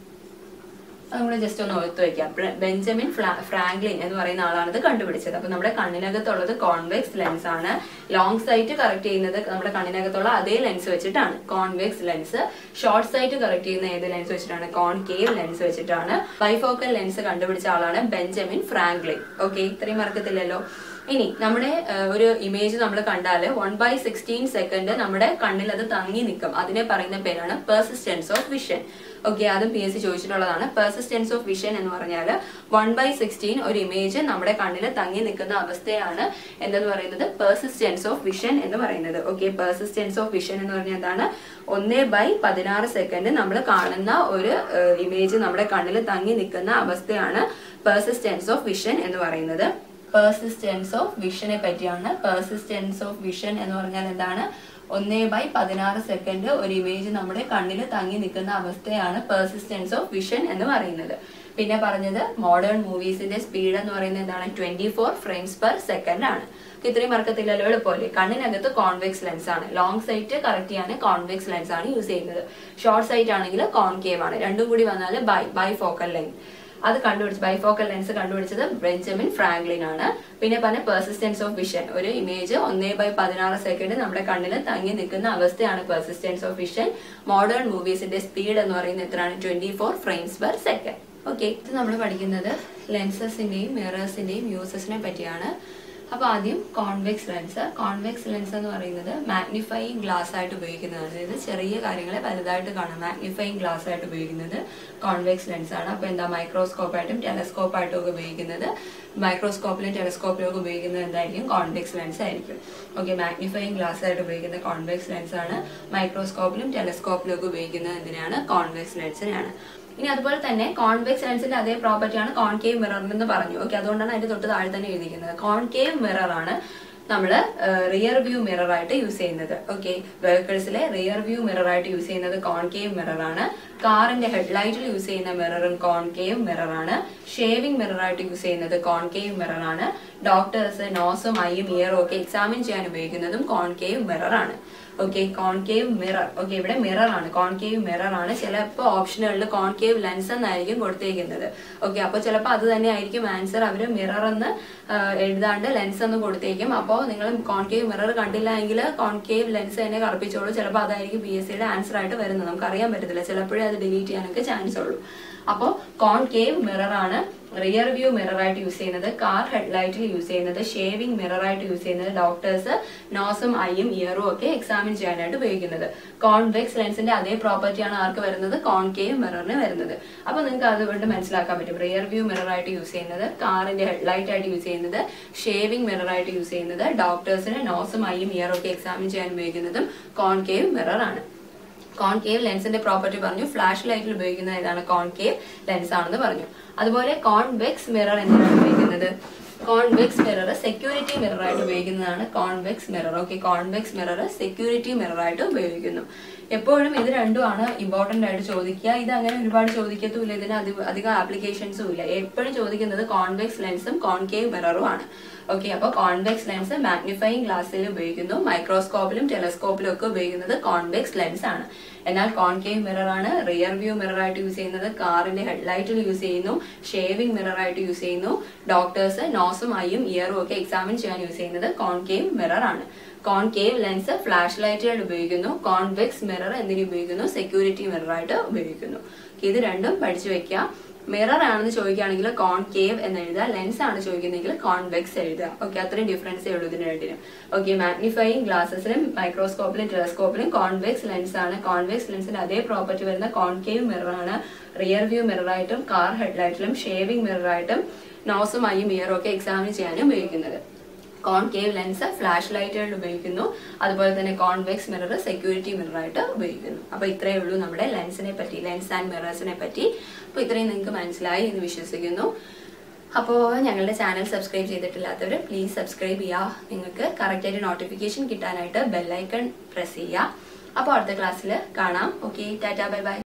നമ്മൾ ജസ്റ്റ് ഒന്ന് ഓർത്ത് വെക്കാം ബ്ര- ബെഞ്ചമിൻ ഫ്ലാ- ഫ്രാങ്ക്ലിൻ എന്ന് പറയുന്ന ആളാണ് ഇത് കണ്ടുപിടിച്ചത് അപ്പൊ നമ്മുടെ കണ്ണിനകത്തുള്ളത് കോൺവെക്സ് ലെൻസ് ആണ് ലോങ് സൈറ്റ് കറക്റ്റ് ചെയ്യുന്നത് നമ്മുടെ കണ്ണിനകത്തുള്ള അതേ ലെൻസ് വെച്ചിട്ടാണ് convex lens short sight correct ചെയ്യുന്ന ഏത് ലെൻസ് വെച്ചിട്ടാണ് കോൺകേവ് ലെൻസ് വെച്ചിട്ടാണ് ബൈഫോക്കൽ ലെൻസ് കണ്ടുപിടിച്ച ആളാണ് ബെഞ്ചമിൻ ഫ്രാങ്ക്ലിൻ ഓക്കെ ഇത്രയും മറക്കത്തില്ലല്ലോ ഇനി നമ്മുടെ ഏഹ്, ഒരു ഇമേജ് നമ്മൾ കണ്ടാൽ വൺ ബൈ സിക്സ്റ്റീൻ സെക്കൻഡ് നമ്മുടെ കണ്ണിൽ അത് തങ്ങി നിൽക്കും അതിനെ പറയുന്ന പേരാണ് പെർസിസ്റ്റൻസ് ഓഫ് വിഷൻ ഓക്കെ അതും പി എസ് സി ചോദിച്ചിട്ടുള്ളതാണ് പെർസിസ്റ്റൻസ് ഓഫ് വിഷൻ എന്ന് പറഞ്ഞാൽ വൺ ബൈ സിക്സ്റ്റീൻ ഒരു ഇമേജ് നമ്മുടെ കണ്ണിൽ തങ്ങി നിൽക്കുന്ന അവസ്ഥയാണ് എന്തെന്ന് പറയുന്നത് പെർസിസ്റ്റൻസ് ഓഫ് വിഷൻ എന്ന് പറയുന്നത് ഓക്കെ പെർസിസ്റ്റൻസ് ഓഫ് വിഷൻ എന്ന് പറഞ്ഞാൽ എന്താണ് ഒന്ന് ബൈ പതിനാറ് സെക്കൻഡ് നമ്മൾ കാണുന്ന ഒരു ഇമേജ് നമ്മുടെ കണ്ണിൽ തങ്ങി നിൽക്കുന്ന അവസ്ഥയാണ് പെർസിസ്റ്റൻസ് ഓഫ് വിഷൻ എന്ന് പറയുന്നത് പെർസിസ്റ്റൻസ് ഓഫ് വിഷനെ പറ്റിയാണ് പെർസിസ്റ്റൻസ് ഓഫ് വിഷൻ എന്ന് പറഞ്ഞാൽ എന്താണ് ഒന്നേ ബൈ പതിനാറ് സെക്കൻഡ് ഒരു ഇമേജ് നമ്മുടെ കണ്ണിൽ തങ്ങി നിൽക്കുന്ന അവസ്ഥയാണ് പെർസിസ്റ്റൻസ് ഓഫ് വിഷൻ എന്ന് പറയുന്നത് പിന്നെ പറഞ്ഞത് മോഡേൺ മൂവീസിന്റെ സ്പീഡ് എന്ന് പറയുന്നത് എന്താണ് twenty four frames per second ആണ് ഇത്രയും മറക്കത്തില്ലല്ലോ എളുപ്പമല്ലേ കണ്ണിനകത്ത് കോൺവെക്സ് ലെൻസ് ആണ് ലോങ് സൈറ്റ് കറക്റ്റ് ചെയ്യാൻ കോൺവെക്സ് ലെൻസ് ആണ് യൂസ് ചെയ്യുന്നത് ഷോർട്ട് സൈറ്റ് ആണെങ്കിൽ കോൺകേവ് ആണ് രണ്ടും കൂടി വന്നാൽ ബൈ ബൈ ഫോക്കൽ ലെൻസ് അത് കണ്ടുപിടിച്ച് ബൈഫോക്കൽ ലെൻസ് കണ്ടുപിടിച്ചത് ബെഞ്ചമിൻ ഫ്രാങ്ക്ലിൻ ആണ് പിന്നെ പറഞ്ഞ പെർസിസ്റ്റൻസ് ഓഫ് വിഷൻ ഒരു ഇമേജ് ഒന്നേ ബൈ പതിനാറ് സെക്കൻഡ് നമ്മുടെ കണ്ണിൽ തങ്ങി നിൽക്കുന്ന അവസ്ഥയാണ് പെർസിസ്റ്റൻസ് ഓഫ് വിഷൻ മോഡേൺ മൂവീസിന്റെ സ്പീഡ് എന്ന് പറയുന്നത് എത്രയാണ് twenty four frames per second okay ഇത് നമ്മൾ പഠിക്കുന്നത് ലെൻസസിന്റെയും മിറേഴ്സിന്റെയും യൂസസിനെ പറ്റിയാണ് അപ്പൊ ആദ്യം കോൺവെക്സ് ലെൻസ് കോൺവെക്സ് ലെൻസ് എന്ന് പറയുന്നത് മാഗ്നിഫൈയിങ് ഗ്ലാസ് ആയിട്ട് ഉപയോഗിക്കുന്നതാണ് അതായത് ചെറിയ കാര്യങ്ങളെ വലുതായിട്ട് കാണാം മാഗ്നിഫൈയിങ് ഗ്ലാസ് ആയിട്ട് ഉപയോഗിക്കുന്നത് കോൺവെക്സ് ലെൻസ് ആണ് അപ്പൊ എന്താ മൈക്രോസ്കോപ്പ് ആയിട്ടും ടെലസ്കോപ്പ് ആയിട്ടും ഒക്കെ ഉപയോഗിക്കുന്നത് മൈക്രോസ്കോപ്പിലും ടെലസ്കോപ്പിലും ഒക്കെ ഉപയോഗിക്കുന്നത് എന്തായിരിക്കും കോൺവെക്സ് ലെൻസ് ആയിരിക്കും ഓക്കെ മാഗ്നിഫൈയിങ് ഗ്ലാസ് ആയിട്ട് ഉപയോഗിക്കുന്ന കോൺവെക്സ് ലെൻസ് ആണ് മൈക്രോസ്കോപ്പിലും ടെലസ്കോപ്പിലും ഒക്കെ ഉപയോഗിക്കുന്നത് എന്തിനാണ് കോൺവെക്സ് ലെൻസിനാണ് ഇനി അതുപോലെ തന്നെ കോൺവെക്സ് ലെൻസിന്റെ അതേ പ്രോപ്പർട്ടിയാണ് കോൺകേവ് മിറർ എന്ന് പറഞ്ഞു ഓക്കെ അതുകൊണ്ടാണ് അതിന്റെ തൊട്ട് താഴെ തന്നെ എഴുതിയിരിക്കുന്നത് കോൺകേവ് മിറർ ആണ് നമ്മൾ റിയർ വ്യൂ മിറർ ആയിട്ട് യൂസ് ചെയ്യുന്നത് ഓക്കെ വെഹിക്കിൾസിലെ റിയർ വ്യൂ മിറർ ആയിട്ട് യൂസ് ചെയ്യുന്നത് കോൺകേവ് മിറർ ആണ് കാറിന്റെ ഹെഡ്ലൈറ്റിൽ യൂസ് ചെയ്യുന്ന മിററും കോൺകേവ് മിറർ ആണ് ഷേവിംഗ് മിറർ ആയിട്ട് യൂസ് ചെയ്യുന്നത് കോൺകേവ് മിറർ ആണ് ഡോക്ടേഴ്സ് നോസും ഐയും ഇയറും ഒക്കെ എക്സാമിൻ ചെയ്യാൻ ഉപയോഗിക്കുന്നതും കോൺകേവ് മിറർ ആണ് ഓക്കെ കോൺകേവ് മിറർ ഓക്കെ ഇവിടെ മിറർ ആണ് കോൺകേവ് മിറർ ആണ് ചിലപ്പോൾ ഓപ്ഷനുകളിൽ കോൺകേവ് ലെൻസ് എന്നായിരിക്കും കൊടുത്തേക്കുന്നത് ഓക്കെ അപ്പോൾ ചിലപ്പോൾ അത് തന്നെ ആയിരിക്കും ആൻസർ അവർ മിറർ എന്ന് ആ, എഴുതാണ്ട് ലെൻസ് എന്ന് കൊടുത്തേക്കും അപ്പോൾ നിങ്ങൾ കോൺകേവ് മിറർ കണ്ടില്ല എങ്കിൽ കോൺകേവ് ലെൻസ് തന്നെ കറുപ്പിച്ചോളൂ ചിലപ്പോൾ അതായിരിക്കും പി എസ് സിയുടെ ആൻസർ ആയിട്ട് വരുന്നത് നമുക്ക് അറിയാൻ പറ്റത്തില്ല ചിലപ്പോഴേ അത് ഡിലീറ്റ് ചെയ്യാനൊക്കെ ചാൻസ് ഉള്ളൂ അപ്പോൾ കോൺകേവ് മിറർ ആണ് റിയർ വ്യൂ മിറർ ആയിട്ട് യൂസ് ചെയ്യുന്നത് കാർ ഹെഡ്ലൈറ്റിൽ യൂസ് ചെയ്യുന്നത് ഷേവിംഗ് മിറർ ആയിട്ട് യൂസ് ചെയ്യുന്നത് ഡോക്ടേഴ്സ് നോസും ഐയും ഇയറും ഒക്കെ എക്സാമിൻ ചെയ്യാനായിട്ട് ഉപയോഗിക്കുന്നത് കോൺവെക്സ് ലെൻസിന്റെ അതേ പ്രോപ്പർട്ടിയാണ് ആർക്ക് വരുന്നത് കോൺകേവ് മിററിന് വരുന്നത് അപ്പൊ നിങ്ങൾക്ക് അതുകൊണ്ട് മനസ്സിലാക്കാൻ പറ്റും റിയർ വ്യൂ മിറർ ആയിട്ട് യൂസ് ചെയ്യുന്നത് കാറിന്റെ ഹെഡ്ലൈറ്റ് ആയിട്ട് യൂസ് ചെയ്യുന്നത് ഷേവിംഗ് മിറർ ആയിട്ട് യൂസ് ചെയ്യുന്നത് ഡോക്ടേഴ്സിന് നോസും ഐയും ഇയറും ഒക്കെ എക്സാമിൻ ചെയ്യാൻ ഉപയോഗിക്കുന്നതും കോൺകേവ് മിറർ ആണ് കോൺകേവ് ലെൻസിന്റെ പ്രോപ്പർട്ടി പറഞ്ഞു ഫ്ലാഷ് ലൈറ്റിൽ ഉപയോഗിക്കുന്ന ഏതാണ് കോൺകേവ് ലെൻസ് ആണെന്ന് പറഞ്ഞു അതുപോലെ കോൺവെക്സ് മിറർ എന്തിനാണ് ഉപയോഗിക്കുന്നത് കോൺവെക്സ് മിറർ സെക്യൂരിറ്റി മിറർ ആയിട്ട് ഉപയോഗിക്കുന്നതാണ് convex mirror okay convex mirror security mirror ആയിട്ട് ഉപയോഗിക്കുന്നു എപ്പോഴും ഇത് രണ്ടുമാണ് ഇമ്പോർട്ടന്റ് ആയിട്ട് ചോദിക്കുക ഇത് അങ്ങനെ ഒരുപാട് ചോദിക്കത്തുമില്ല ഇതിന് അധി- അധികം ആപ്ലിക്കേഷൻസും ഇല്ല എപ്പോഴും ചോദിക്കുന്നത് കോൺവെക്സ് ലെൻസും കോൺകേവ് മിററും ആണ് ഓക്കെ അപ്പോൾ കോൺവെക്സ് ലെൻസ് മാഗ്നിഫൈങ് ഗ്ലാസ്സിൽ ഉപയോഗിക്കുന്നു മൈക്രോസ്കോപ്പിലും ടെലസ്കോപ്പിലും ഒക്കെ ഉപയോഗിക്കുന്നത് കോൺവെക്സ് ലെൻസ് ആണ് എന്നാൽ കോൺകേവ് മിറർ ആണ് റിയർ വ്യൂ മിറർ ആയിട്ട് യൂസ് ചെയ്യുന്നത് കാറിന്റെ ഹെഡ്ലൈറ്റിൽ യൂസ് ചെയ്യുന്നു ഷേവിംഗ് മിറർ ആയിട്ട് യൂസ് ചെയ്യുന്നു ഡോക്ടേഴ്സ് നോസും ഐയും ഇയറും ഒക്കെ എക്സാമിൻ ചെയ്യാൻ യൂസ് ചെയ്യുന്നത് കോൺകേവ് മിറർ ആണ് കോൺകേവ് ലെൻസ് ഫ്ലാഷ് ലൈറ്റുകൾ ഉപയോഗിക്കുന്നു കോൺവെക്സ് മിറർ എന്തിനു ഉപയോഗിക്കുന്നു സെക്യൂരിറ്റി മിറർ ആയിട്ട് ഉപയോഗിക്കുന്നു ഇത് രണ്ടും പഠിച്ചു വെക്കുക മിറർ ആണെന്ന് ചോദിക്കുകയാണെങ്കിൽ കോൺകേവ് എന്ന് എഴുതുക ലെൻസ് ആണ് ചോദിക്കുന്നതെങ്കിൽ കോൺവെക്സ് എഴുതുക ഓക്കെ അത്രയും ഡിഫറൻസേ ഉള്ളൂ ഇതിന് രണ്ടിനും ഓക്കെ മാഗ്നിഫൈയിങ് ഗ്ലാസസിലും മൈക്രോസ്കോപ്പിലും ടെലസ്കോപ്പിലും കോൺവെക്സ് ലെൻസ് ആണ് കോൺവെക്സ് ലെൻസിന്റെ അതേ പ്രോപ്പർട്ടി വരുന്ന കോൺകേവ് മിറർ ആണ് റിയർ വ്യൂ മിറർ ആയിട്ടും കാർ ഹെഡ്ലൈറ്റിലും ഷേവിംഗ് മിറർ ആയിട്ടും നോസും ഐയും ഇയറും ഒക്കെ എക്സാമിൻ ചെയ്യാനും ഉപയോഗിക്കുന്നത് കോൺകേവ് ലെൻസ് ഫ്ലാഷ് ലൈറ്റുകളിൽ ഉപയോഗിക്കുന്നു അതുപോലെ തന്നെ കോൺവെക്സ് മിറർ സെക്യൂരിറ്റി മിറർ ആയിട്ട് ഉപയോഗിക്കുന്നു അപ്പൊ ഇത്രയേ ഉള്ളൂ നമ്മുടെ ലെൻസിനെ പറ്റി ലെൻസ് ആൻഡ് മിറേഴ്സിനെ പറ്റി അപ്പൊ ഇത്രയും നിങ്ങൾക്ക് മനസ്സിലായി എന്ന് വിശ്വസിക്കുന്നു അപ്പോൾ ഞങ്ങളുടെ ചാനൽ സബ്സ്ക്രൈബ് ചെയ്തിട്ടില്ലാത്തവർ പ്ലീസ് സബ്സ്ക്രൈബ് ചെയ്യുക നിങ്ങൾക്ക് കറക്റ്റായിട്ട് നോട്ടിഫിക്കേഷൻ കിട്ടാനായിട്ട് ബെല്ലൈക്കൺ പ്രസ് ചെയ്യുക അപ്പോൾ അടുത്ത ക്ലാസ്സിൽ കാണാം ഓക്കെ ടാറ്റാ ബൈ ബൈ